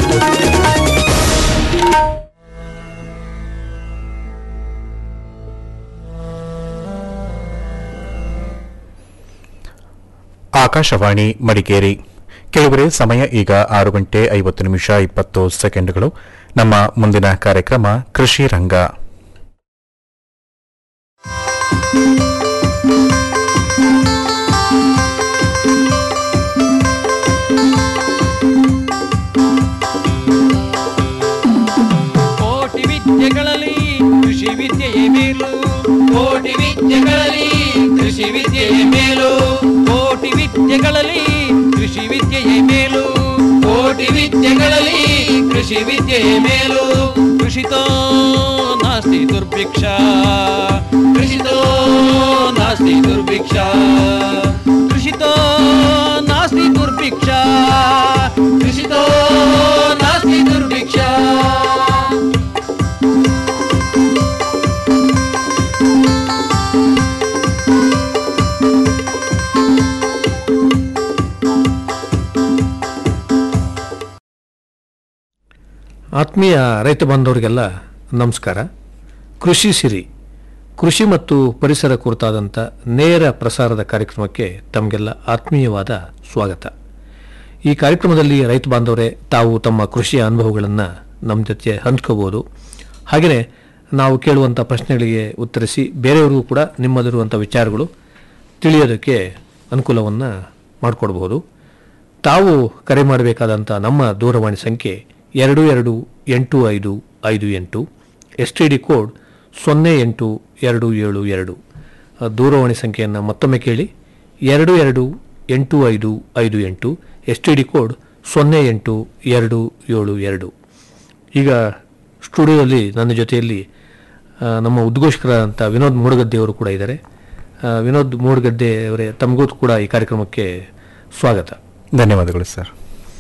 ಆಕಾಶವಾಣಿ ಮಡಿಕೇರಿ ಕೆಲವರೆ ಸಮಯ ಈಗ ಆರು ಗಂಟೆ ಐವತ್ತು ನಿಮಿಷ ಇಪ್ಪತ್ತು ಸೆಕೆಂಡ್ಗಳು ನಮ್ಮ ಮುಂದಿನ ಕಾರ್ಯಕ್ರಮ ಕೃಷಿ ರಂಗ ಕೋಟಿ ವಿದ್ಯೆಗಳಲ್ಲಿ ಕೃಷಿ ವಿದ್ಯೆಯೇ ಮೇಲು ಕೋಟಿ ವಿದ್ಯೆಗಳಲ್ಲಿ ಕೃಷಿ ವಿದ್ಯೆಯೇ ಮೇಲು ಕೋಟಿ ವಿದ್ಯೆಗಳಲ್ಲಿ ಕೃಷಿ ವಿದ್ಯೆಯೇ ಮೇಲು ಕೋಟಿ ವಿದ್ಯೆಗಳಲ್ಲಿ ಕೃಷಿ ವಿದ್ಯೆಯೇ ಮೇಲು ಕೃಷಿತೋ ನಾಸ್ತಿ ದುರ್ಭಿಕ್ಷ ಕೃಷಿತೋ ನಾಸ್ತಿ ದುರ್ಭಿಕ್ಷ ಕೃಷಿತೋ ನಾಸ್ತಿ ದುರ್ಭಿಕ್ಷ ಕೃಷಿತೋ ನಾಸ್ತಿ ದುರ್ಭಿಕ್ಷ ಆತ್ಮೀಯ ರೈತ ಬಾಂಧವರಿಗೆಲ್ಲ ನಮಸ್ಕಾರ ಕೃಷಿ ಸಿರಿ ಕೃಷಿ ಮತ್ತು ಪರಿಸರ ಕುರಿತಾದಂಥ ನೇರ ಪ್ರಸಾರದ ಕಾರ್ಯಕ್ರಮಕ್ಕೆ ತಮಗೆಲ್ಲ ಆತ್ಮೀಯವಾದ ಸ್ವಾಗತ ಈ ಕಾರ್ಯಕ್ರಮದಲ್ಲಿ ರೈತ ಬಾಂಧವರೇ ತಾವು ತಮ್ಮ ಕೃಷಿಯ ಅನುಭವಗಳನ್ನು ನಮ್ಮ ಜೊತೆ ಹಂಚ್ಕೋಬೋದು ಹಾಗೆಯೇ ನಾವು ಕೇಳುವಂಥ ಪ್ರಶ್ನೆಗಳಿಗೆ ಉತ್ತರಿಸಿ ಬೇರೆಯವರಿಗೂ ಕೂಡ ನಿಮ್ಮದಿರುವಂಥ ವಿಚಾರಗಳು ತಿಳಿಯೋದಕ್ಕೆ ಅನುಕೂಲವನ್ನು ಮಾಡಿಕೊಡ್ಬೋದು ತಾವು ಕರೆ ಮಾಡಬೇಕಾದಂಥ ನಮ್ಮ ದೂರವಾಣಿ ಸಂಖ್ಯೆ ಎರಡು ಎರಡು ಎಂಟು ಐದು ಐದು ಎಂಟು ಎಸ್ ಟಿ ಡಿ ಕೋಡ್ ಸೊನ್ನೆ ಎಂಟು ಎರಡು ಏಳು ಎರಡು ಆ ದೂರವಾಣಿ ಸಂಖ್ಯೆಯನ್ನು ಮತ್ತೊಮ್ಮೆ ಕೇಳಿ ಎರಡು ಎರಡು ಎಂಟು ಐದು ಐದು ಎಂಟು ಎಸ್ ಟಿ ಡಿ ಕೋಡ್ ಸೊನ್ನೆ ಎಂಟು ಎರಡು ಏಳು ಎರಡು ಈಗ ಸ್ಟುಡಿಯೋದಲ್ಲಿ ನನ್ನ ಜೊತೆಯಲ್ಲಿ ಆ, ನಮ್ಮ ಉದ್ಘೋಷಕರ ಅಂತ ವಿನೋದ್ ಮೂಡಗದ್ದೆಯವರು ಕೂಡ ಇದ್ದಾರೆ ಆ, ವಿನೋದ್ ಮೂಡಗದ್ದೆ ಅವರೇ ತಮಗೂ ಕೂಡ ಈ ಕಾರ್ಯಕ್ರಮಕ್ಕೆ ಸ್ವಾಗತ ಧನ್ಯವಾದಗಳು ಸರ್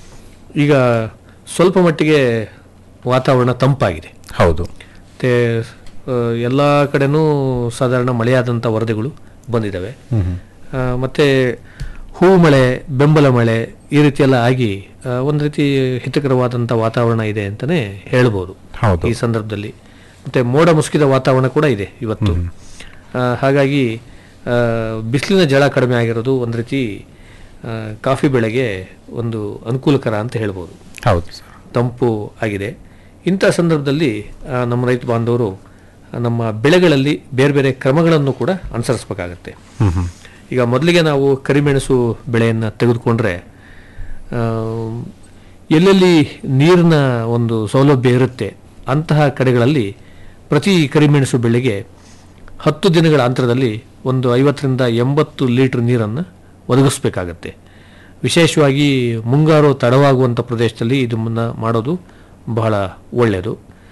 ಈಗ ಸ್ವಲ್ಪ ಮಟ್ಟಿಗೆ ವಾತಾವರಣ ತಂಪಾಗಿದೆ ಹೌದು ಮತ್ತು ಎಲ್ಲ ಕಡೆನೂ ಸಾಧಾರಣ ಮಳೆಯಾದಂಥ ವರದಿಗಳು ಬಂದಿದ್ದಾವೆ ಆ, ಮತ್ತೆ ಹೂ ಮಳೆ ಬೆಂಬಲ ಮಳೆ ಈ ರೀತಿ ಎಲ್ಲ ಆಗಿ ಆ, ಒಂದು ರೀತಿ ಹಿತಕರವಾದಂಥ ವಾತಾವರಣ ಇದೆ ಅಂತಲೇ ಹೇಳ್ಬೋದು ಹೌದು. ಈ ಸಂದರ್ಭದಲ್ಲಿ ಮತ್ತೆ ಮೋಡ ಮುಸುಕಿದ ವಾತಾವರಣ ಕೂಡ ಇದೆ ಇವತ್ತು ಆ, ಹಾಗಾಗಿ ಆ, ಬಿಸಿಲಿನ ಜಳ ಕಡಿಮೆ ಆಗಿರೋದು ಒಂದು ರೀತಿ ಆ, ಕಾಫಿ ಬೆಳೆಗೆ ಒಂದು ಅನುಕೂಲಕರ ಅಂತ ಹೇಳ್ಬೋದು ಹೌದು ಸರ್ ತಂಪು ಆಗಿದೆ ಇಂಥ ಸಂದರ್ಭದಲ್ಲಿ ಆ, ನಮ್ಮ ರೈತ ಬಾಂಧವರು ಆ, ನಮ್ಮ ಬೆಳೆಗಳಲ್ಲಿ ಬೇರೆ ಬೇರೆ ಕ್ರಮಗಳನ್ನು ಕೂಡ ಅನುಸರಿಸಬೇಕಾಗತ್ತೆ ಹ್ಮ್ ಹ್ಮ್ ಈಗ ಮೊದಲಿಗೆ ನಾವು ಕರಿಮೆಣಸು ಬೆಳೆಯನ್ನು ತೆಗೆದುಕೊಂಡ್ರೆ ಆ, ಎಲ್ಲೆಲ್ಲಿ ನೀರಿನ ಒಂದು ಸೌಲಭ್ಯ ಇರುತ್ತೆ ಅಂತಹ ಕಡೆಗಳಲ್ಲಿ ಪ್ರತಿ ಕರಿಮೆಣಸು ಬೆಳೆಗೆ ಹತ್ತು ದಿನಗಳ ಅಂತರದಲ್ಲಿ ಒಂದು ಐವತ್ತರಿಂದ ಎಂಬತ್ತು ಲೀಟರ್ ನೀರನ್ನು ಒದಗಿಸ್ಬೇಕಾಗತ್ತೆ ವಿಶೇಷವಾಗಿ ಮುಂಗಾರು ತಡವಾಗುವಂಥ ಪ್ರದೇಶದಲ್ಲಿ ಇದನ್ನು ಮಾಡೋದು ಬಹಳ ಒಳ್ಳೆಯದು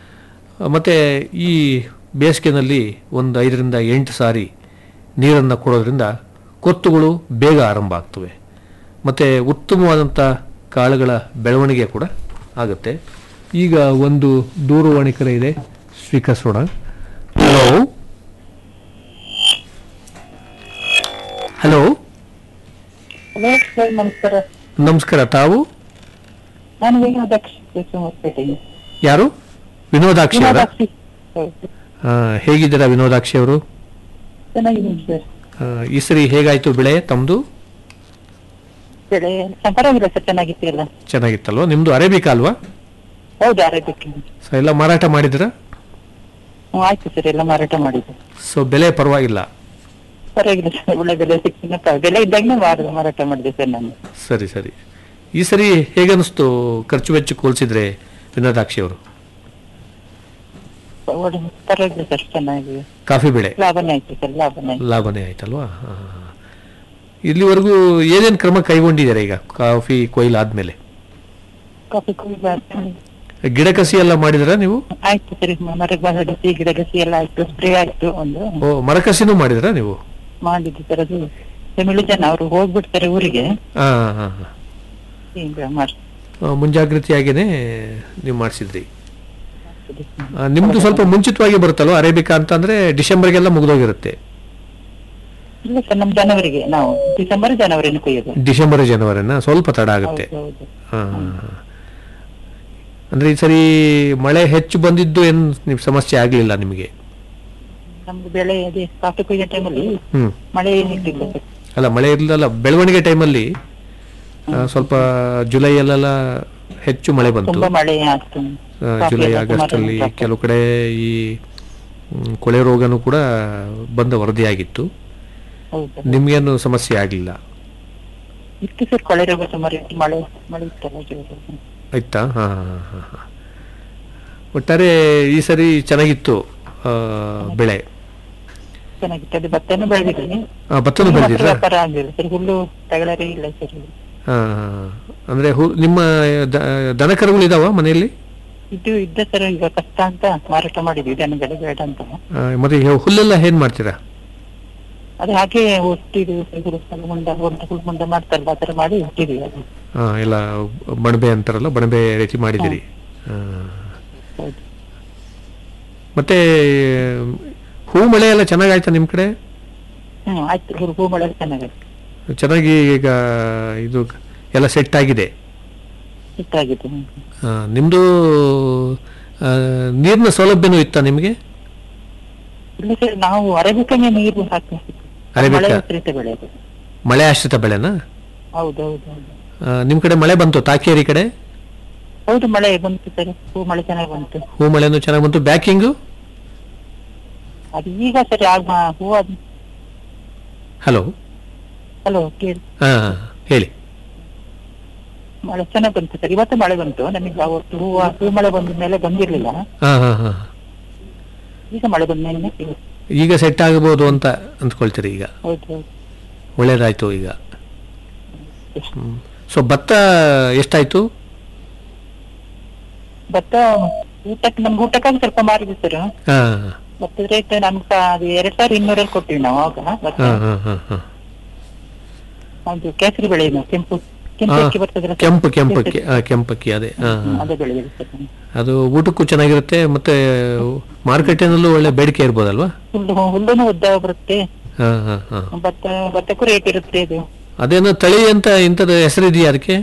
ಮತ್ತು ಈ ಬೇಸಿಗೆನಲ್ಲಿ ಒಂದು ಐದರಿಂದ ಎಂಟು ಸಾರಿ ನೀರನ್ನು ಕೊಡೋದ್ರಿಂದ ಕೊತ್ತುಗಳು ಬೇಗ ಆರಂಭ ಆಗ್ತವೆ ಮತ್ತು ಉತ್ತಮವಾದಂಥ ಕಾಳುಗಳ ಬೆಳವಣಿಗೆ ಕೂಡ ಆಗುತ್ತೆ ಈಗ ಒಂದು ದೂರವಾಣಿ ಕರೆ ಇದೆ ಸ್ವೀಕರಿಸೋಣ ಹಲೋ ಹಲೋ ಹಲೋ ಸರ್ ನಮಸ್ಕಾರ ನಮಸ್ಕಾರ ತಾವು ನಾನು ವಿನೋದಾಕ್ಷಿ ಹೊಸಪೇಟೆಯಿಂದ ಯಾರು ವಿನೋದಾಕ್ಷಿ ಅವರ ವಿನೋದಾಕ್ಷಿ ಹೌದು ಹೇಗಿದ್ದೀರಾ ವಿನೋದಾಕ್ಷಿ ಅವರು ಚೆನ್ನಾಗಿದ್ದೀನಿ ಸರ್ ಆ, ಈ ಸರಿ ಹೇಗಾಯ್ತು ಬೆಳೆ ತಮ್ಮದು ಬೆಳೆ ಪರವಾಗಿಲ್ಲ ಸರ್ ಚೆನ್ನಾಗಿತ್ತು ಎಲ್ಲ ಚೆನ್ನಾಗಿತ್ತಲ್ವಾ ನಿಮ್ಮದು ಅರೇಬಿಕಾ ಅಲ್ವಾ ಹೌದು ಆರೋಗ್ಯಕ್ಕೆ ಸೊ ಎಲ್ಲ ಮಾರಾಟ ಮಾಡಿದ್ದೀರಾ ಹ್ಮ್, ಆಯ್ತು ಸರ್ ಎಲ್ಲ ಮಾರಾಟ ಮಾಡಿದ್ದೆ ಸೊ ಬೆಲೆ ಪರವಾಗಿಲ್ಲ ಪರವಾಗಿಲ್ಲ ಸರ್ ಒಳ್ಳೆ ಬೆಲೆ ಸಿಕ್ಕಿನ ಬೆಲೆ ಇದ್ದಾಗನೇ ಮಾರ ಮಾರಾಟ ಮಾಡಿದೆ ಸರ್ ನಾನು ಸರಿ ಸರಿ ಈ ಸರಿ ಹೇಗನ್ನಿಸ್ತು ಖರ್ಚು ವೆಚ್ಚ ಹೋಲಿಸಿದ್ರೆ ವಿನೋದಾಕ್ಷಿ ಅವರು ಒಳ್ಳೆ ಪರವಾಗಿಲ್ಲ ಸರ್ ಚೆನ್ನಾಗಿದೆ ಕಾಫಿ ಬೆಳೆ ಲಾಭನೇ ಆಯ್ತು ಸರ್ ಲಾಭನೇ ಆಯ್ತು ಲಾಭನೇ ಆಯ್ತಲ್ವಾ ಹಾ, ಹಾ, ಹಾ. ಇಲ್ಲಿವರೆಗೂ ಏನೇನು ಕ್ರಮ ಕೈಗೊಂಡಿದ್ದಾರೆ ಈಗ ಕಾಫಿ ಕೊಯ್ಲು ಆದ್ಮೇಲೆ ಕಾಫಿ ಕುಯ್ದು ಆದ್ಮೇಲೆ ಗಿಡ ಕಸಿ ಎಲ್ಲ ಮಾಡಿದ್ರ ನೀವು ಆಯ್ತು ಸರ್ ಮರಕ್ಕೆ ಬಂದಿಸಿ ಗಿಡ ಗಸಿ ಎಲ್ಲ ಆಯ್ತು ಸ್ಪ್ರೇ ಆಯ್ತು ಒಂದು ಓ ಮರಕಸಿನೂ ಮಾಡಿದ್ರಾ ನೀವು ಮಾಡಿದ್ದು ಸರ್ ಅದು ತಮಿಳು ಜನ ಅವರು ಹೋಗ್ಬಿಡ್ತಾರೆ ಊರಿಗೆ ಹಾ ಹಾ ಹಾ ಈಗ ಮಾಡಿ ಆ, ಮುಂಜಾಗ್ರತೆಯಾಗೇನೆ ನೀವು ಮಾಡಿಸಿದ್ರಿ ನಿಮ್ದು ಸ್ವಲ್ಪ ಮುಂಚಿತವಾಗಿ ಬರುತ್ತಲ್ವಾ ಅರೇಬಿಕಾ ಅಂತಂದ್ರೆ ಡಿಸೆಂಬರ್ಗೆಲ್ಲ ಮುಗಿದೋಗಿರುತ್ತೆ ಇಲ್ಲ ಸರ್ ನಮ್ ಜನವರಿಗೆ ನಾವು ಡಿಸೆಂಬರ್ ಜನವರಿನ ಕೊಯ್ಯೋದು ಡಿಸೆಂಬರ್ ಜನವರಿನ ಸ್ವಲ್ಪ ತಡ ಆಗುತ್ತೆ ಹೌದು, ಹೌದು. ಹಾ, ಹಾ, ಹಾ. ಅಂದ್ರೆ ಈ ಸರಿ ಮಳೆ ಹೆಚ್ಚು ಬಂದಿದ್ದು ಏನು ನಿಮ್ ಸಮಸ್ಯೆ ಆಗಲಿಲ್ಲ ನಿಮಗೆ ನಮ್ದು ಬೆಳೆ ಅದೇ ಕಾಫಿ ಕೊಯ್ಯೋ ಟೈಮಲ್ಲಿ ಹ್ಮ್ ಮಳೆ ಏನಿರ್ಲಿಲ್ಲ ಸರ್ ಅಲ್ಲ ಮಳೆ ಇರಲಿಲ್ಲ ಬೆಳವಣಿಗೆ ಟೈಮಲ್ಲಿ ಸ್ವಲ್ಪ ಜುಲೈ ಅಲ್ಲೆಲ್ಲ ಹೆಚ್ಚು ಮಳೆ ಬಂತು ತುಂಬಾ ಮಳೆ ಆಗ್ತು ಆ, ಕಾಫಿ ಜುಲೈ ಎಲ್ಲ ಆಗಸ್ಟ್ ಸುಮಾರು ಅಲ್ಲಿ ಕಾಫಿ. ಕೆಲವು ಕಡೆ ಈ ಮ್, ಕೊಳೆ ರೋಗನೂ ಕೂಡ ಬಂದ ವರದಿಯಾಗಿತ್ತು ಹೌದು ನಿಮ್ಗೇನು ಸಮಸ್ಯೆ ಆಗಲಿಲ್ಲ ಇತ್ತು ಸರ್ ಕೊಳೆ ರೋಗ ಸುಮಾರು ಇತ್ತು ಮಳೆ ಮಳೆ ಇತ್ತಲ್ಲ ಜೋರು. ಆಯ್ತಾ ಹಾ ಹಾ, ಹಾ, ಹಾ. ಒಟ್ಟಾರೆ ಈ ಸರಿ ಚೆನ್ನಾಗಿತ್ತು ಆ, ಬೆಳೆ ಚೆನ್ನಾಗಿತ್ತು ಅದು ಭತ್ತನೂ ಬೆಳೆದಿದ್ದೀನಿ ಆ, ಭತ್ತನೂ ಬೆಳೆದಿದ್ರಾ ವ್ಯಾಪಾರ ಆಗಿಲ್ಲ ಸರ್ ಹುಲ್ಲು ತಗೊಳ್ಳರೇ ಇಲ್ಲ ಸರ್ ಹಾ ಹಾ, ಹಾ. ಅಂದ್ರೆ ಹು- ನಿಮ್ಮ ದ- ದನಕರುಗಳು ಇದಾವ ಮನೆಯಲ್ಲಿ ಇದು ಇದ್ದ ಸರ್ ಈಗ ಕಷ್ಟ ಅಂತ ಮಾರಾಟ ಮಾಡಿದ್ವಿ ದನಗಳು ಬೇಡ ಅಂತ ಆ, ಮತ್ತೆ ಈ ಹುಲ್ಲೆಲ್ಲ ಏನ್ ಮಾಡ್ತೀರಾ ಅದು ಹಾಗೆ ಹುಟ್ಟಿದು ಮುಂಡ ಹೊಂಡ ಹುಲ್ ಮುಂಡ ಮಾಡ್ತಾರಲ್ಲ ಆ ತರ ಮಾಡಿ ಹುಟ್ಟಿದ್ವಿ ಅದು ಆ, ಎಲ್ಲ ಬಣಬೆ ಅಂತಾರಲ್ಲ ಬಣಬೆ ರೀತಿ ಮಾಡಿದಿರಿ ಆ. ಹೌದು ಮತ್ತೆ ಹೂ ಮಳೆ ಎಲ್ಲ ಚೆನ್ನಾಗಾಯ್ತಾ ನಿಮ್ ಕಡೆ ಹ್ಮ್ ಆಯ್ತು ಹುಲ್ ಹೂ ಮಳೆ ಚೆನ್ನಾಗಿದೆ ಚೆನ್ನಾಗಿ ಈಗ ಇದು ಎಲ್ಲ ಸೆಟ್ ಆಗಿದೆ ಹಿಟ್ಟಾಗಿದೆ ಹ್ಮ್. ಆ, ನಿಮ್ದು ಆ, ನೀರಿನ ಸೌಲಭ್ಯನೂ ಇತ್ತಾ ನಿಮಗೆ ಇಲ್ಲ ಸರ್ ನಾವು ಅರೇಬಿಕನೇ ನೀರು ಹಾಕ್ಬೇಕು ಅರೇಬಿಕ? ಮಳೆ ಆಶ್ರಿತ ಬೆಳೆ ಅದು ಮಳೆ ಆಶ್ರಿತ ಬೆಳೆನಾ ಹೌದು ಹೌದು ಹೌದು ಆ, ನಿಮ್ ಕಡೆ ಮಳೆ ಬಂತು ತಾಕೇರಿ ಕಡೆ ಹೌದು ಮಳೆ ಬಂತು ಸರ್ ಹೂ ಮಳೆ ಚೆನ್ನಾಗಿ ಬಂತು ಹೂ ಮಳೆನೂ ಚೆನ್ನಾಗಿ ಬಂತು ಬ್ಯಾಕಿಂಗು ಅದು ಈಗ ಸರಿ ಆಗ ಹೂ ಅದ್ ಹಲೋ ಹಲೋ ಕೇಳಿ ಹಾ ಹೇಳಿ ಮಳೆ ಚೆನ್ನಾಗಿ ಬಂತು ಸರ್ ಇವತ್ತು ಮಳೆ ಬಂತು ನಮಗೆ ಅವತ್ತು ಹೂವ ಹೂ ಮಳೆ ಬಂದ ಮೇಲೆ ಬಂದಿರ್ಲಿಲ್ಲ ಹಾ ಹಾ ಹಾ ಈಗ ಮಳೆ ಬಂದ ಮೇಲೆ ಈಗ ಸೆಟ್ ಆಗಬಹುದು ಅಂತ ಅಂದ್ಕೊಳ್ತೀರಿ ಈಗ ಹೌದು ಹೌದು ಒಳ್ಳೇದಾಯ್ತು ಈಗ ಸೊ ಭತ್ತ ಎಷ್ಟಾಯ್ತು ಭತ್ತ ಊಟಕ್ಕೆ ನಮ್ಗೆ ಊಟಕ್ಕಾಗಿ ಸ್ವಲ್ಪ ಮಾರಿದ್ವಿ ಸರ್ ಹಾ ಭತ್ತದ ರೇಟ್ ನಮ್ಗೆ ಅದು ಎರಡ್ ಸಾವಿರ ಇನ್ನೂರಲ್ಲಿ ಕೊಟ್ಟಿವಿ ನಾವು ಆಗ ಭತ್ತ ಹಾ ಹಾ ಹಾ ಹಾ ಅದು ಕೇಸರಿ ಬೆಳೆ ಇದು, ಕೆಂಪು ಕೆಂಪು ಹಾ, ಅಕ್ಕಿ ಬರ್ತದಲ್ಲ ಸರ್? ಕೆಂಪು ಕೆಂಪಕ್ಕಿ ಕೇಸರಿ. ಹಾ ಕೆಂಪಕ್ಕಿ ಅದೇ ಹಾ ಹಾ ಹ್ಮ್, ಅದೇ ಬೆಳೆದಿದೆ ಸರ್ ಅದು ಊಟಕ್ಕೂ ಚೆನ್ನಾಗಿರುತ್ತೆ ಮತ್ತೆ ಮಾರ್ಕೆಟಿನಲ್ಲೂ ಒಳ್ಳೆ ಬೇಡಿಕೆ ಇರ್ಬೋದಲ್ವಾ ಹುಲ್ಲು ಹುಲ್ಲುನು ಉದ್ದ ಬರುತ್ತೆ ಹಾ ಹಾ ಹಾ ಭತ್ತ ಭತ್ತಕ್ಕೂ ರೇಟ್ ಇರುತ್ತೆ ಇದು ಅದೇನೋ ತಳಿ ಅಂತ ಇಂಥದ್ದು ಹೆಸರಿದೆಯಾ ಅದಕ್ಕೆ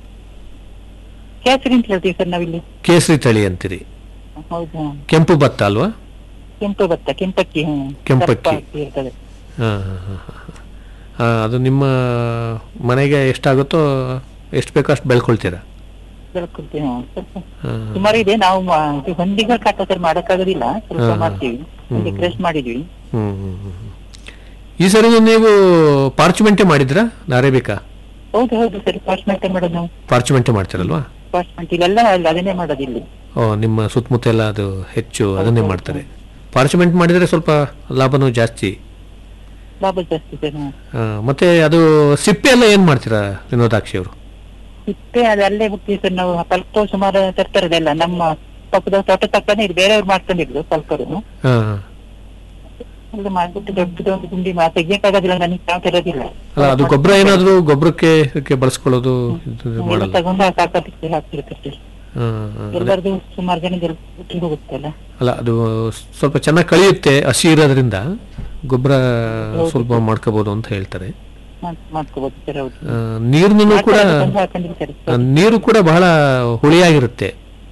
ಕೇಸರಿ ಅಂತ ಹೇಳ್ತೀವಿ ಸರ್ ನಾವಿಲ್ಲಿ ಕೇಸರಿ ತಳಿ ಅಂತೀರಿ ಹೌದು ಕೆಂಪು ಭತ್ತ ಅಲ್ವಾ ಕೆಂಪು ಭತ್ತ ಕೆಂಪಕ್ಕಿ ಹ್ಮ್. ಕೆಂಪಕ್ಕಿ. ದಪ್ಪ ಅಕ್ಕಿ ಇರ್ತದೆ ಹಾ ಹಾ ಹಾ ಹಾ. ಹಾ ಅದು ನಿಮ್ಮ ಮನೆಗೆ ಎಷ್ಟಾಗುತ್ತೋ ಎಷ್ಟು ಬೇಕೋ ಅಷ್ಟು ಬೆಳ್ಕೊಳ್ತೀರಾ ಬೆಳ್ಕೊಳ್ತೀವಿ ಹ್ಮ್. ಸ್ವಲ್ಪ ಹಾ ಸುಮಾರು ಇದೆ ನಾವು ಮ- ಇದು ಹೊಂದಿಗಳ ಕಾಟ ಸರ್ ಮಾಡಕ್ಕಾಗೋದಿಲ್ಲ ಸ್ವಲ್ಪ ಹಾ. ಮಾಡ್ತೀವಿ ಒಂದು ಕ್ರೆಶ್ ಮಾಡಿದ್ವಿ ಹ್ಮ್ ಹ್ಮ್ ಹ್ಮ್ ಹ್ಮ್. ಈ ಸರಿ ನೀವು ಪಾರ್ಚ್ಮೆಂಟೆ ಮಾಡಿದ್ರಾ ಅರೇಬಿಕಾ ಹೌದು ಹೌದು ಸರ್ ಪಾರ್ಚ್ಮೆಂಟ್ ಮಾಡೋದು ನಾವು ಪಾರ್ಚ್ಮೆಂಟೆ ಮಾಡ್ತಾರಲ್ವಾ ಪಾರ್ಚ್ಮೆಂಟ್ ಇಲ್ಲೆಲ್ಲ ಅಲ್ಲಿ ಅದನ್ನೇ ಮಾಡೋದು ಇಲ್ಲಿ ಓ ನಿಮ್ಮ ಸುತ್ತಮುತ್ತ ಎಲ್ಲ ಅದು ಹೆಚ್ಚು ಅದನ್ನೇ ಮಾಡ್ತಾರೆ ಪಾರ್ಚ್ಮೆಂಟ್ ಮಾಡಿದರೆ ಸ್ವಲ್ಪ ಲಾಭನೂ ಜಾಸ್ತಿ ಲಾಭ ಜಾಸ್ತಿ ಸರ್ ಹ್ಮ್. ಆ, ಮತ್ತೆ ಅದು ಸಿಪ್ಪೆ ಎಲ್ಲ ಏನು ಮಾಡ್ತೀರಾ ವಿನೋದಾಕ್ಷಿ ಅವರು ಸಿಪ್ಪೆ ಅದು ಅಲ್ಲೇ ಬಿಡ್ತೀವಿ ಸರ್ ನಾವು ಸ್ವಲ್ಪ ಸುಮಾರು ತರ್ತಾರೆ ಅದೆಲ್ಲ ನಮ್ಮ ಪಕ್ಕದ ತೋಟ ತಕ್ಕನೇ ಇದು ಬೇರೆಯವ್ರು ಮಾಡ್ಕೊಂಡಿದ್ರು ಸ್ವಲ್ಪರು ಹಾಂ ಅಲ್ಲಿ ಮಾಡ್ಬಿಟ್ಟು ದೊಡ್ಡದು ಒಂದು ಗುಂಡಿ ಮಾ ತೆಗಿಯಕ್ಕಾಗೋದಿಲ್ಲ ನನಗೆ ಯಾವ ಇರೋದಿಲ್ಲ ಅಲ್ಲ ಅದು ಗೊಬ್ಬರ ಏನಾದರೂ ಗೊಬ್ಬರಕ್ಕೆ ಇದಕ್ಕೆ ಬಳಸ್ಕೊಳ್ಳೋದು ಇದು ಎಲ್ಲ ಮಾಡಲ್ಲ ತಗೊಂಡು ಹಾಕಾಕಕ್ಕೆ ಹಾಕ್ತಿರ್ತಾರೆ ಹಾಂ ಹಾಂ. ಅದೇ. ಎಲ್ಲರದು ಸುಮಾರು ಜನ ಬಿಟ್ಟು ಹೋಗುತ್ತಲ್ಲ ಅಲ್ಲ ಅದು ಸ್ವಲ್ಪ ಚೆನ್ನಾಗಿ ಕಳಿಯುತ್ತೆ ಹಸಿ ಇರೋದ್ರಿಂದ ಗೊಬ್ಬರ ಸ್ವಲ್ಪ ಮಾಡ್ಕೋಬಹುದು ಅಂತ ಹೇಳ್ತಾರೆ ಮಾಡ್- ಮಾಡ್ಕೋಬಹುದು ಸರ್ ಹೌದು ಆ, ನೀರ್ನೂ ಕೂಡ ತಂದು ಹಾಕೊಂಡಿರ್ತಾರೆ ಆ, ನೀರು ಕೂಡ ಬಹಳ ಹುಳಿಯಾಗಿರುತ್ತೆ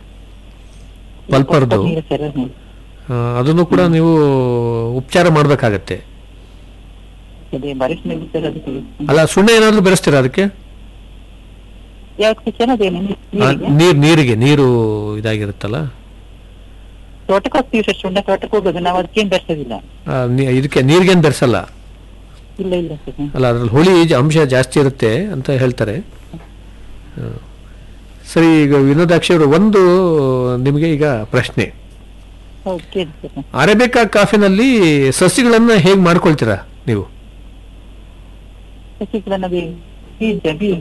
ಪಲ್ಪರ್ದು ನೀರು ಸರ್ ಹ್ಮ್. ಆ, ಅದನ್ನು ಕೂಡ ನೀವು ಉಪಚಾರ ಮಾಡಬೇಕಾಗತ್ತೆ ಅದೇ ಬರಿಸ್ ಮೇಲೆ ಸರ್ ಅದಕ್ಕೆ ಅಲ್ಲ ಸುಣ್ಣ ಏನಾದರೂ ಬೆರೆಸ್ತೀರಾ ಅದಕ್ಕೆ ಯಾವ್ದಕ್ಕೆ ಸರ್ ಅದೇನು ಆ, ನೀರಿಗೆ ನೀರ್ ನೀರಿಗೆ ನೀರು ಇದಾಗಿರುತ್ತಲ್ಲ ತೋಟಕ್ಕೆ ಹೋಗ್ತೀವಿ ಸರ್ ಸುಣ್ಣ ತೋಟಕ್ಕೆ ಹೋಗೋದು ನಾವು ಅದಕ್ಕೇನು ಬೆರ್ಸೋದಿಲ್ಲ ಆ, ನೀ- ಇದಕ್ಕೆ ನೀರಿಗೇನು ಬೆರೆಸಲ್ಲ ಇಲ್ಲ ಇಲ್ಲ ಸರ್ ಹ್ಮ್. ಅಲ್ಲ ಅದ್ರಲ್ಲಿ ಹುಳಿ ಜ- ಅಂಶ ಜಾಸ್ತಿ ಇರುತ್ತೆ ಅಂತ ಹೇಳ್ತಾರೆ ಆ. ಸರಿ ಈಗ ವಿನೋದಾಕ್ಷಿ ಅವರು ಒಂದು ನಿಮಗೆ ಈಗ ಪ್ರಶ್ನೆ ಹೌದು ಕೇಳಿ ಸರ್ ಹ್ಮ್. ಅರೇಬಿಕಾ ಕಾಫಿನಲ್ಲಿ ಸಸಿಗಳನ್ನ ಹೇಗೆ ಮಾಡ್ಕೊಳ್ತೀರಾ ನೀವು ಸಸಿಗಳನ್ನ ಬೀ- ಬೀಜ ಬೀಜ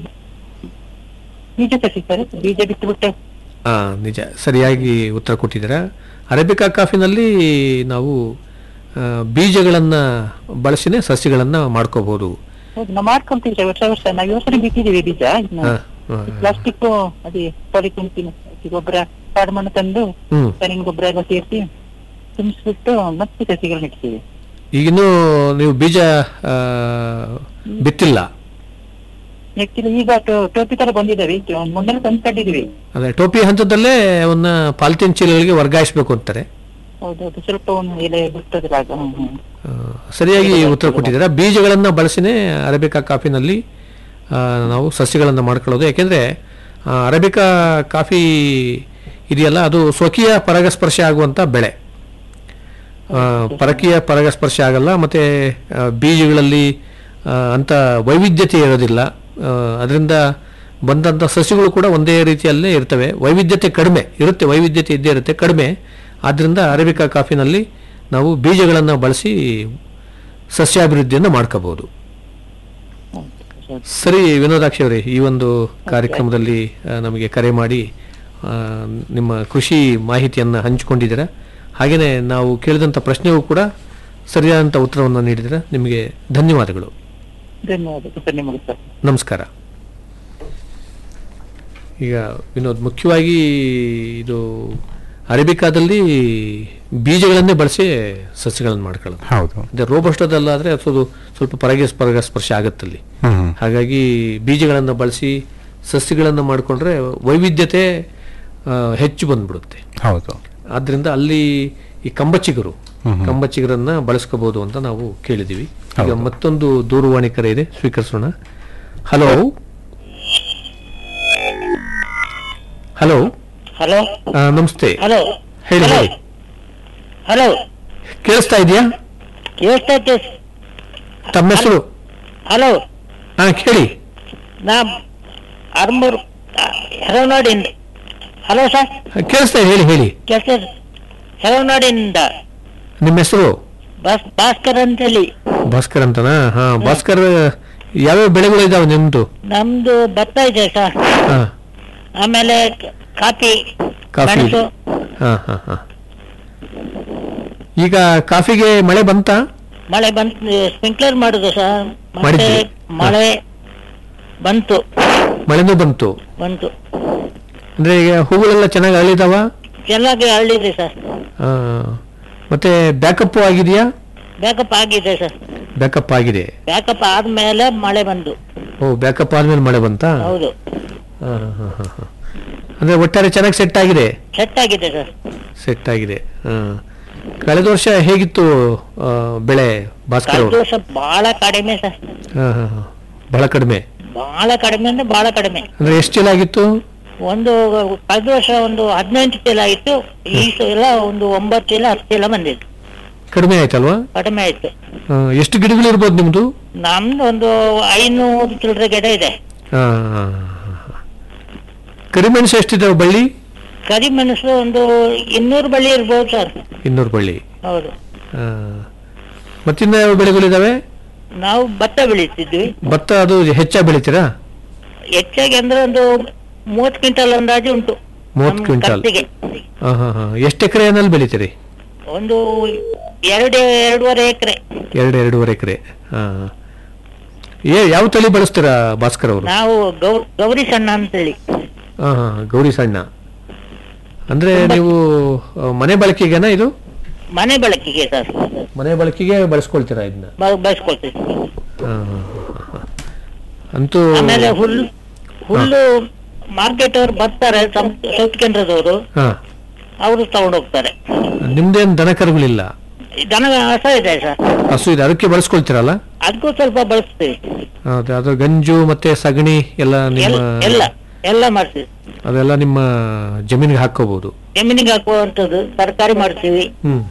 ಬೀಜ ಸಸಿ ಸರ್ ಬೀಜ ಬಿಟ್ಟು ಬಿಟ್ಟು ಆ, ನಿಜ ಸರಿಯಾಗಿ ಉತ್ತರ ಕೊಟ್ಟಿದ್ದೀರಾ ಅರೇಬಿಕಾ ಕಾಫಿನಲ್ಲಿ ನಾವು ಆ, ಬೀಜಗಳನ್ನ ಬಳಸಿನೇ ಸಸಿಗಳನ್ನ ಮಾಡ್ಕೋಬಹುದು ಹೌದು ನಾವು ಮಾಡ್ಕೊಂತೀವಿ ಸರ್ ವರ್ಷ ವರ್ಷ ನಾವು ಈ ವರ್ಷ ಬಿಟ್ಟಿದ್ದೀವಿ ಬೀಜ ಹಾ, ಹಾ, ಪ್ಲಾಸ್ಟಿಕ್ ಅದೇ ಪಾಲಿಥಿನ್ ಗೊಬ್ಬರ ಕಾಡು ಮಣ್ಣು ತಂದು ಹ್ಮ್ ಸರಿನ ಗೊಬ್ಬರ ಎಲ್ಲ ಸೇರಿಸಿ ತುಂಬಿಸ್ಬಿಟ್ಟು ಮತ್ತೆ ಸಸಿಗಳನ್ನ ಇಡ್ತೀವಿ ಈಗಿನ್ನೂ ನೀವು ಬೀಜ ಆ, ಬಿತ್ತಿಲ್ಲ ಆಕ್ಚುಲಿ ಈಗ ಟೋ- ಟೋಪಿ ತರ ಬಂದಿದ್ದಾವೆ ಮೊನ್ನೆ ತಂದ್ಕೊಂಡಿದೀವಿ ಅದೇ ಟೋಪಿ ಹಂತದಲ್ಲೇ ಅವನ್ನ ಪಾಲಿಥೀನ್ ಚೀಲಗಳಿಗೆ ವರ್ಗಾಯಿಸಬೇಕು ಅಂತಾರೆ ಹೌದೌದು ಸ್ವಲ್ಪ ಒಂದು ಎಲೆ ಬಿಡ್ತದಿಲ್ಲ ಆಗ ಹ್ಮ್, ಹ್ಮ್. ಆ, ಸರಿಯಾಗಿ ಉತ್ತರ ಕೊಟ್ಟಿದ್ದೀರಾ ಬೀಜಗಳನ್ನು ಬಳಸಿನೇ ಅರೇಬಿಕಾ ಕಾಫಿನಲ್ಲಿ ಆ, ನಾವು ಸಸ್ಯಗಳನ್ನು ಮಾಡ್ಕೊಳ್ಳೋದು ಯಾಕೆಂದರೆ ಅರೇಬಿಕಾ ಕಾಫಿ ಇದೆಯಲ್ಲ ಅದು ಸ್ವಕೀಯ ಪರಾಗಸ್ಪರ್ಶ ಆಗುವಂಥ ಬೆಳೆ ಆ, ಪರಕೀಯ ಪರಾಗಸ್ಪರ್ಶ ಆಗಲ್ಲ ಮತ್ತು ಬೀಜಗಳಲ್ಲಿ ಆ, ಅಂಥ ವೈವಿಧ್ಯತೆ ಇರೋದಿಲ್ಲ ಅದರಿಂದ ಬಂದಂಥ ಸಸ್ಯಗಳು ಕೂಡ ಒಂದೇ ರೀತಿಯಲ್ಲೇ ಇರ್ತವೆ ವೈವಿಧ್ಯತೆ ಕಡಿಮೆ ಇರುತ್ತೆ ವೈವಿಧ್ಯತೆ ಇದ್ದೇ ಇರುತ್ತೆ ಕಡಿಮೆ ಆದ್ದರಿಂದ ಅರೇಬಿಕಾ ಕಾಫಿನಲ್ಲಿ ನಾವು ಬೀಜಗಳನ್ನು ಬಳಸಿ ಸಸ್ಯಾಭಿವೃದ್ಧಿಯನ್ನು ಮಾಡ್ಕೋಬಹುದು ಸರಿ ವಿನೋದಾಕ್ಷಿ ಅವರೇ ಈ ಒಂದು ಕಾರ್ಯಕ್ರಮದಲ್ಲಿ ಆ, ನಮಗೆ ಕರೆ ಮಾಡಿ ಆ, ನಿಮ್ಮ ಕೃಷಿ ಮಾಹಿತಿಯನ್ನು ಹಂಚಿಕೊಂಡಿದ್ದೀರಾ ಹಾಗೆಯೇ ನಾವು ಕೇಳಿದಂಥ ಪ್ರಶ್ನೆಗೂ ಕೂಡ ಸರಿಯಾದಂಥ ಉತ್ತರವನ್ನು ನೀಡಿದ್ದೀರಾ ನಿಮಗೆ ಧನ್ಯವಾದಗಳು ಧನ್ಯವಾದ ಸರ್ ನಿಮಗೆ ಸರ್ ನಮಸ್ಕಾರ ಈಗ ವಿನೋದ್ ಮುಖ್ಯವಾಗಿ ಇದು ಅರೇಬಿಕಾದಲ್ಲಿ ಬೀಜಗಳನ್ನೇ ಬಳಸಿ ಸಸ್ಯಗಳನ್ನು ಮಾಡ್ಕೊಳ್ಳೋದು ಹೌದು ಅದೇ ರೋಬಸ್ಟದಲ್ಲಾದರೆ ಅದು ಸ್ವಲ್ಪ ಪರಗೆ ಪರಾಗಸ್ಪರ್ಶ ಆಗುತ್ತಲ್ಲಿ ಹ್ಮ್ ಹ್ಮ್. ಹಾಗಾಗಿ ಬೀಜಗಳನ್ನು ಬಳಸಿ ಸಸ್ಯಗಳನ್ನು ಮಾಡಿಕೊಂಡ್ರೆ ವೈವಿಧ್ಯತೆ ಆ, ಹೆಚ್ಚು ಬಂದ್ಬಿಡುತ್ತೆ ಹೌದು ಆದ್ರಿಂದ ಅಲ್ಲಿ ಈ ಕಂಬಚಿಗರು ಕಂಬಚಿಗರನ್ನ ಬಳಸ್ಕೋಬಹುದು ಅಂತ ನಾವು ಕೇಳಿದೀವಿ ಈಗ ಹೌದು. ಮತ್ತೊಂದು ದೂರವಾಣಿ ಕರೆ ಇದೆ ಸ್ವೀಕರಿಸೋಣ ಹಲೋ ಹಲೋ ಹಲೋ ನಮಸ್ತೆ ಹಲೋ ಹೇಳಿ ಹೇಳಿ ಹಲೋ ಕೇಳಿಸ್ತಾ ಇದೆಯಾ ಎಷ್ಟೈತೆ ತಮ್ಮ ಹೆಸರು ಹಲೋ ಹಾ ಕೇಳಿ ನಾ ಆರ್ಮೂರ್ ಹೆರವನಾಡಿಂದ ಹಲೋ ಸರ್ ಕೇಳಿಸ್ತಾ ಇದೆ, ಹೇಳಿ ಹೇಳಿ ಕೆಲಸ ಹೆರವನಾಡಿಂದ ನಿಮ್ಮ ಹೆಸರು ಬಾಸ್ ಭಾಸ್ಕರ್ ಅಂತೇಳಿ ಭಾಸ್ಕರ್ ಅಂತನಾ ಹಾ ಭಾಸ್ಕರ್ ಯಾವ್ಯಾವ ಬೆಳೆಗಳು ಇದಾವೆ ನಿಮ್ದು ನಮ್ದು ಭತ್ತ ಇದೆ ಸರ್ ಹಾ ಆಮೇಲೆ ಕ- ಕಾಫಿ ಕಾಫಿ ಮೆಣಸು ಹಾ ಹಾ ಹಾ ಈಗ ಕಾಫಿಗೆ ಮಳೆ ಬಂತಾ ಮಳೆ ಬಂತು ಸ್ಪ್ರಿಂಕ್ಲರ್ ಮಾಡುದು ಸರ್ ಮತ್ತೆ ಮಾಡಿದ್ರಿ? ಮಳೆ ಬಂತು ಮಳೆನೂ ಬಂತು ಬಂತು ಅಂದ್ರೆ ಈಗ ಹೂಗಳೆಲ್ಲ ಚೆನ್ನಾಗಿ ಅರಳಿದಾವ ಚೆನ್ನಾಗಿ ಹಳ್ಳಿದೆ ಸರ್ ಆ, ಮತ್ತೆ ಬ್ಯಾಕಪ್ ಆಗಿದೆಯಾ ಬ್ಯಾಕಪ್ ಆಗಿದೆ ಸರ್ ಬ್ಯಾಕಪ್ ಆಗಿದೆ ಬ್ಯಾಕಪ್ ಆದ್ಮೇಲೆ ಮಳೆ ಬಂದು ಓ ಬ್ಯಾಕಪ್ ಆದ್ಮೇಲೆ ಮಳೆ ಬಂತಾ ಹೌದು ಆ, ಹಾ, ಹಾ, ಹಾ. ಅಂದ್ರೆ ಒಟ್ಟಾರೆ ಚೆನ್ನಾಗಿ ಸೆಟ್ ಆಗಿದೆ ಸೆಟ್ ಆಗಿದೆ ಸರ್ ಸೆಟ್ ಆಗಿದೆ ಆ. ಕಳೆದ ವರ್ಷ ಹೇಗಿತ್ತು ಆ, ಬೆಳೆ ಭಾಸ್ಕರ್ ಕಳೆದ ಅವರು ವರ್ಷ ಬಹಳ ಕಡಿಮೆ ಸರ್ ಹಾ, ಹಾ, ಹಾ. ಬಹಳ ಕಡಿಮೆ ಬಹಳ ಕಡಿಮೆ ಅಂದ್ರೆ ಬಹಳ ಕಡಿಮೆ ಅಂದ್ರೆ ಎಷ್ಟು ಚೀಲ ಆಗಿತ್ತು ಒಂದು ಕಳೆದ ವರ್ಷ ಒಂದು ಹದಿನೆಂಟು ಚೀಲ ಆಯ್ತು ಈ ಸಲ ಒಂದು ಒಂಬತ್ತು ಚೀಲ ಹತ್ತು ಚೀಲ ಬಂದಿತ್ತು ಕಡಿಮೆ ಆಯ್ತಲ್ವಾ ಕಡಿಮೆ ಆಯ್ತು ಆ, ಎಷ್ಟು ಗಿಡಗಳು ಇರ್ಬೋದು ನಿಮ್ದು ನಮ್ದು ಒಂದು ಐನೂರು ಚಿಲ್ಲರೆ ಗಿಡ ಇದೆ ಆ, ಹಾ, ಹಾ, ಹಾ. ಕರಿಮೆಣಸು ಎಷ್ಟಿದಾವೆ ಬಳ್ಳಿ ಕರಿಮೆಣಸು ಒಂದು ಇನ್ನೂರು ಬಳ್ಳಿ ಇರ್ಬೋದು ಸರ್ ಇನ್ನೂರು ಬಳ್ಳಿ ಹೌದು ಆ, ಮತ್ತಿನ್ನ ಯಾವ ಬೆಳೆಗಳಿದಾವೆ ನಾವು ಭತ್ತ ಬೆಳೀತಿದ್ವಿ ಭತ್ತ ಅದು ಹೆಚ್ಚಾಗಿ ಬೆಳಿತೀರಾ ಹೆಚ್ಚಾಗಿ ಅಂದ್ರೆ ಒಂದು ಮೂವತ್ತು ಕ್ವಿಂಟಲ್ ಅಂದಾಜು ಉಂಟು ಮೂವತ್ತು ನಮ್ಮ ಕ್ವಿಂಟಲ್. ಖರ್ಚಿಗೆ. ಹಾ ಹಾ ಹಾ ಎಷ್ಟು ಎಕರೆನಲ್ಲಿ ಬೆಳಿತೀರಿ ಒಂದು ಎರಡು ಎರಡೂವರೆ ಎಕರೆ ಎರಡು ಎರಡೂವರೆ ಎಕರೆ ಹಾ ಏ ಯಾವ ತಳಿ ಬಳಸ್ತೀರಾ ಭಾಸ್ಕರ್ ಅವರು ನಾವು ಗೌ ಗೌರಿ ಸಣ್ಣ ಅಂತೇಳಿ ಹಾ ಹಾ ಗೌರಿ ಸಣ್ಣ ಅಂದ್ರೆ ನೀವು ಆ, ಮನೆ ಬಳಕೆಗೆನಾ ಇದು ಮನೆ ಬಳಕೆಗೆ ಸರ್ ಮನೆ ಬಳಕೆಗೆ ಬಳಸ್ಕೊಳ್ತೀರಾ ಇದನ್ನ ಬ- ಬಳಸ್ಕೊಳ್ತೀವಿ ಹಾ, ಹಾ, ಹಾ, ಹಾ. ಅಂತೂ ಆಮೇಲೆ ಹುಲ್ಲು ಹುಲ್ಲು ಮಾರ್ಕೆಟ್ ಅವ್ರು ಬರ್ತಾರೆ ಸಂ- ಸೌತ್ ಕೇಂದ್ರದವರು ಹಾ ಅವರು ತಗೊಂಡು ಹೋಗ್ತಾರೆ ನಿಮ್ದೇನ್ ದನ ಕರುಗಳಿಲ್ಲ ದನ ಹಸ ಇದೆ ಸರ್ ಹಸು ಇದೆ ಅದಕ್ಕೆ ಬಳಸ್ಕೊಳ್ತೀರಲ್ಲ ಅದಕ್ಕೂ ಸ್ವಲ್ಪ ಬಳಸ್ತೀವಿ ಹೌದು ಅದು ಗಂಜು ಮತ್ತೆ ಸಗಣಿ ಎಲ್ಲ ನಿಮ್ಮ ಎಲ್- ಎಲ್ಲ ಎಲ್ಲ ಮಾಡ್ತೀವಿ ಅದೆಲ್ಲ ನಿಮ್ಮ ಜಮೀನಿಗೆ ಹಾಕೋಬಹುದು ಜಮೀನಿಗೆ ಹಾಕುವಂಥದ್ದು ತರಕಾರಿ ಮಾಡ್ತೀವಿ ಹ್ಮ್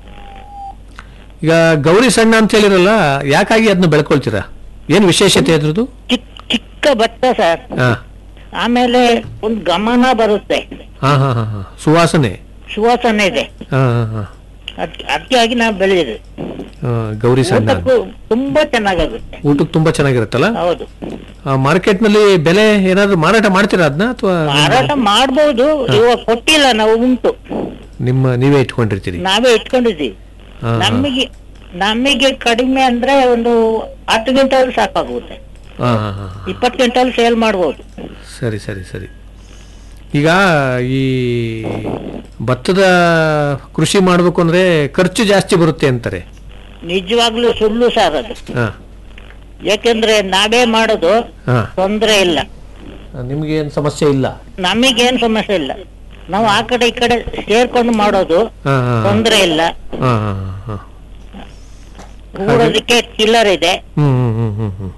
ಈಗ ಗೌರಿ ಸಣ್ಣ ಅಂತ ಹೇಳಿರಲ್ಲ ಯಾಕಾಗಿ ಅದನ್ನ ಬೆಳ್ಕೊಳ್ತೀರಾ ಏನ್ ವಿಶೇಷತೆ ಅದ್ರದ್ದು ಚಿಕ್ಕ ಚಿಕ್ಕ ಭತ್ತ ಸರ್ ಹಾ ಆಮೇಲೆ ಒಂದು ಗಮನ ಬರುತ್ತೆ ಹಾ ಹಾ ಹಾ ಹಾ ಸುವಾಸನೆ ಸುವಾಸನೆ ಇದೆ ಹಾ ಹಾ ಹಾ ಅದ್- ಅದಕ್ಕಾಗಿ ನಾವು ಬೆಳೆದಿದೆ ಆ, ಗೌರಿ ಸಣ್ಣ ಊಟಕ್ಕೂ ತುಂಬಾ ಚೆನ್ನಾಗಾಗುತ್ತೆ ಊಟಕ್ಕೆ ತುಂಬಾ ಚೆನ್ನಾಗಿರುತ್ತಲ್ಲ ಹೌದು ಮಾರ್ಕೆಟ್ ನಲ್ಲಿ ಬೆಲೆ ಏನಾದ್ರು ಮಾರಾಟ ಮಾಡ್ತೀರಾ ಅದನ್ನ ಅಥವಾ ಮಾರಾಟ ಮಾಡ್ಬೋದು ಇವಾಗ ಕೊಟ್ಟಿಲ್ಲ ನಾವು ಉಂಟು ನಿಮ್ಮ ನೀವೇ ಇಟ್ಕೊಂಡಿರ್ತೀರಿ ನಾವೇ ಇಟ್ಕೊಂಡಿದ್ದೀವಿ ಹಾ, ಹಾ. ನಮಗೆ ನಮಗೆ ಕಡಿಮೆ ಅಂದ್ರೆ ಒಂದು ಹತ್ತು ಕ್ವಿಂಟಲ್ ಸಾಕಾಗುತ್ತೆ ಹಾ ಹಾ ಹಾ ಹಾ. ಇಪ್ಪತ್ತು ಕ್ವಿಂಟಲ್ ಸೇಲ್ ಮಾಡ್ಬೋದು ಸರಿ ಸರಿ ಸರಿ ಈಗ ಈ ಭತ್ತದ ಕೃಷಿ ಮಾಡಬೇಕು ಅಂದ್ರೆ ಖರ್ಚು ಜಾಸ್ತಿ ಬರುತ್ತೆ ಅಂತಾರೆ ನಿಜವಾಗ್ಲೂ ಸುಳ್ಳು ಸರ್ ಅದು ಹಾ ಯಾಕೆಂದ್ರೆ ನಾವೇ ಮಾಡೋದು ಹಾ ತೊಂದ್ರೆ ಇಲ್ಲ ನಿಮ್ಗೇನು ಸಮಸ್ಯೆ ಇಲ್ಲ ನಮಗೇನ್ ಸಮಸ್ಯೆ ಇಲ್ಲ ನಾವು ಆ ಕಡೆ ಈ ಕಡೆ ಸೇರ್ಕೊಂಡು ಮಾಡೋದು ಹಾ ಹಾ ತೊಂದ್ರೆ ಇಲ್ಲ ಹಾ ಹಾ ಹಾ ಊರೋದಕ್ಕೆ ಟಿಲ್ಲರ್ ಇದೆ ಹ್ಮ್ ಹ್ಮ್ ಹ್ಮ್ ಹ್ಮ್ ಹ್ಮ್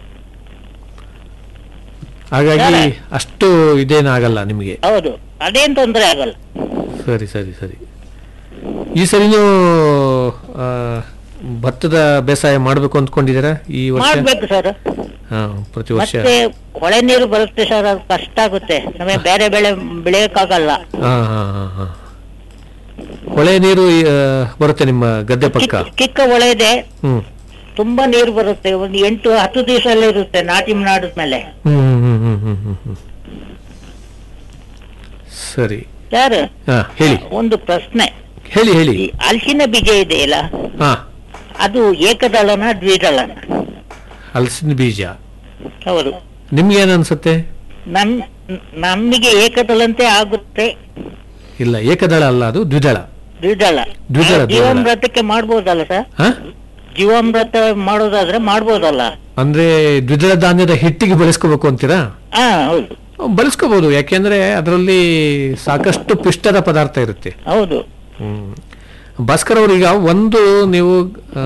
ಹಾಗಾಗಿ ಯಾರೇ? ಅಷ್ಟು ಇದೇನಾಗಲ್ಲ ನಿಮಗೆ ಹೌದು ಅದೇನ್ ತೊಂದ್ರೆ ಆಗಲ್ಲ ಸರಿ ಸರಿ ಸರಿ ಈ ಸರಿ ನೀವು ಆ, ಭತ್ತದ ಬೇಸಾಯ ಮಾಡಬೇಕು ಅಂದ್ಕೊಂಡಿದ್ದೀರಾ ಈ ವರ್ಷ ಮಾಡ್ಬೇಕು ಸರ್ ಹಾ ಪ್ರತಿ ವರ್ಷ ಮತ್ತೆ ಹೊಳೆ ನೀರು ಬರುತ್ತೆ ಸರ್ ಅದು ಕಷ್ಟ ಆಗುತ್ತೆ ನಮಗೆ ಬೇರೆ ಬೆಳೆ ಬೆಳೆಯಕ್ಕಾಗಲ್ಲ ಹಾ ಹಾ ಹಾ ಹಾ ಹೊಳೆ ನೀರು ಆ, ಬರುತ್ತೆ ನಿಮ್ಮ ಗದ್ದೆ ಪಕ್ಕ ಚಿಕ್ಕ ಚಿಕ್ಕ ಹೊಳೆ ಇದೆ ಹ್ಮ್ ತುಂಬಾ ನೀರು ಬರುತ್ತೆ ಒಂದು ಎಂಟು ಹತ್ತು ದಿವಸ ಇರುತ್ತೆ ನಾಟಿ ಮಾಡಿದ್ಮೇಲೆ ಹ್ಮ್ ಹ್ಮ್ ಹ್ಮ್ ಹ್ಮ್ ಹ್ಮ್ ಹ್ಮ್ ಸರಿ ಸರ್ ಹಾ ಹೇಳಿ ಒಂದು ಪ್ರಶ್ನೆ ಹೇಳಿ ಹೇಳಿ ಈ ಹಲಸಿನ ಬೀಜ ಇದೆಯಲ್ಲ ಹಾ ಅದು ಏಕದಳನ ದ್ವಿದಳನ ಹಲಸಿನ ಬೀಜ ಹೌದು ನಿಮ್ಗೆ ಏನ್ ಅನ್ಸುತ್ತೆ ನಮ್ ನಮಗೆ ಏಕದಳಂತೆ ಆಗುತ್ತೆ ಇಲ್ಲ ಏಕದಳ ಅಲ್ಲ ಅದು ದ್ವಿದಳ ದ್ವಿದಳ ದ್ವಿದಳ, ದ್ವಿದಳ. ಜೀವಾಮೃತಕ್ಕೆ ಮಾಡ್ಬೋದಲ್ಲ ಸರ್ ಹಾ ಜೀವಾಮೃತ ಮಾಡೋದಾದ್ರೆ ಮಾಡ್ಬೋದಲ್ಲ ಅಂದ್ರೆ ದ್ವಿದಳ ಧಾನ್ಯದ ಹಿಟ್ಟಿಗೆ ಬಳಸ್ಕೋಬೇಕು ಅಂತೀರಾ ಹಾ ಹೌದು ಬಳಸ್ಕೋಬಹುದು ಯಾಕೆಂದ್ರೆ ಅದರಲ್ಲಿ ಸಾಕಷ್ಟು ಪಿಷ್ಟದ ಪದಾರ್ಥ ಇರುತ್ತೆ ಹೌದು ಹ್ಮ್. ಭಾಸ್ಕರ್ ಅವ್ರೀಗ ಒಂದು ನೀವು ಆ,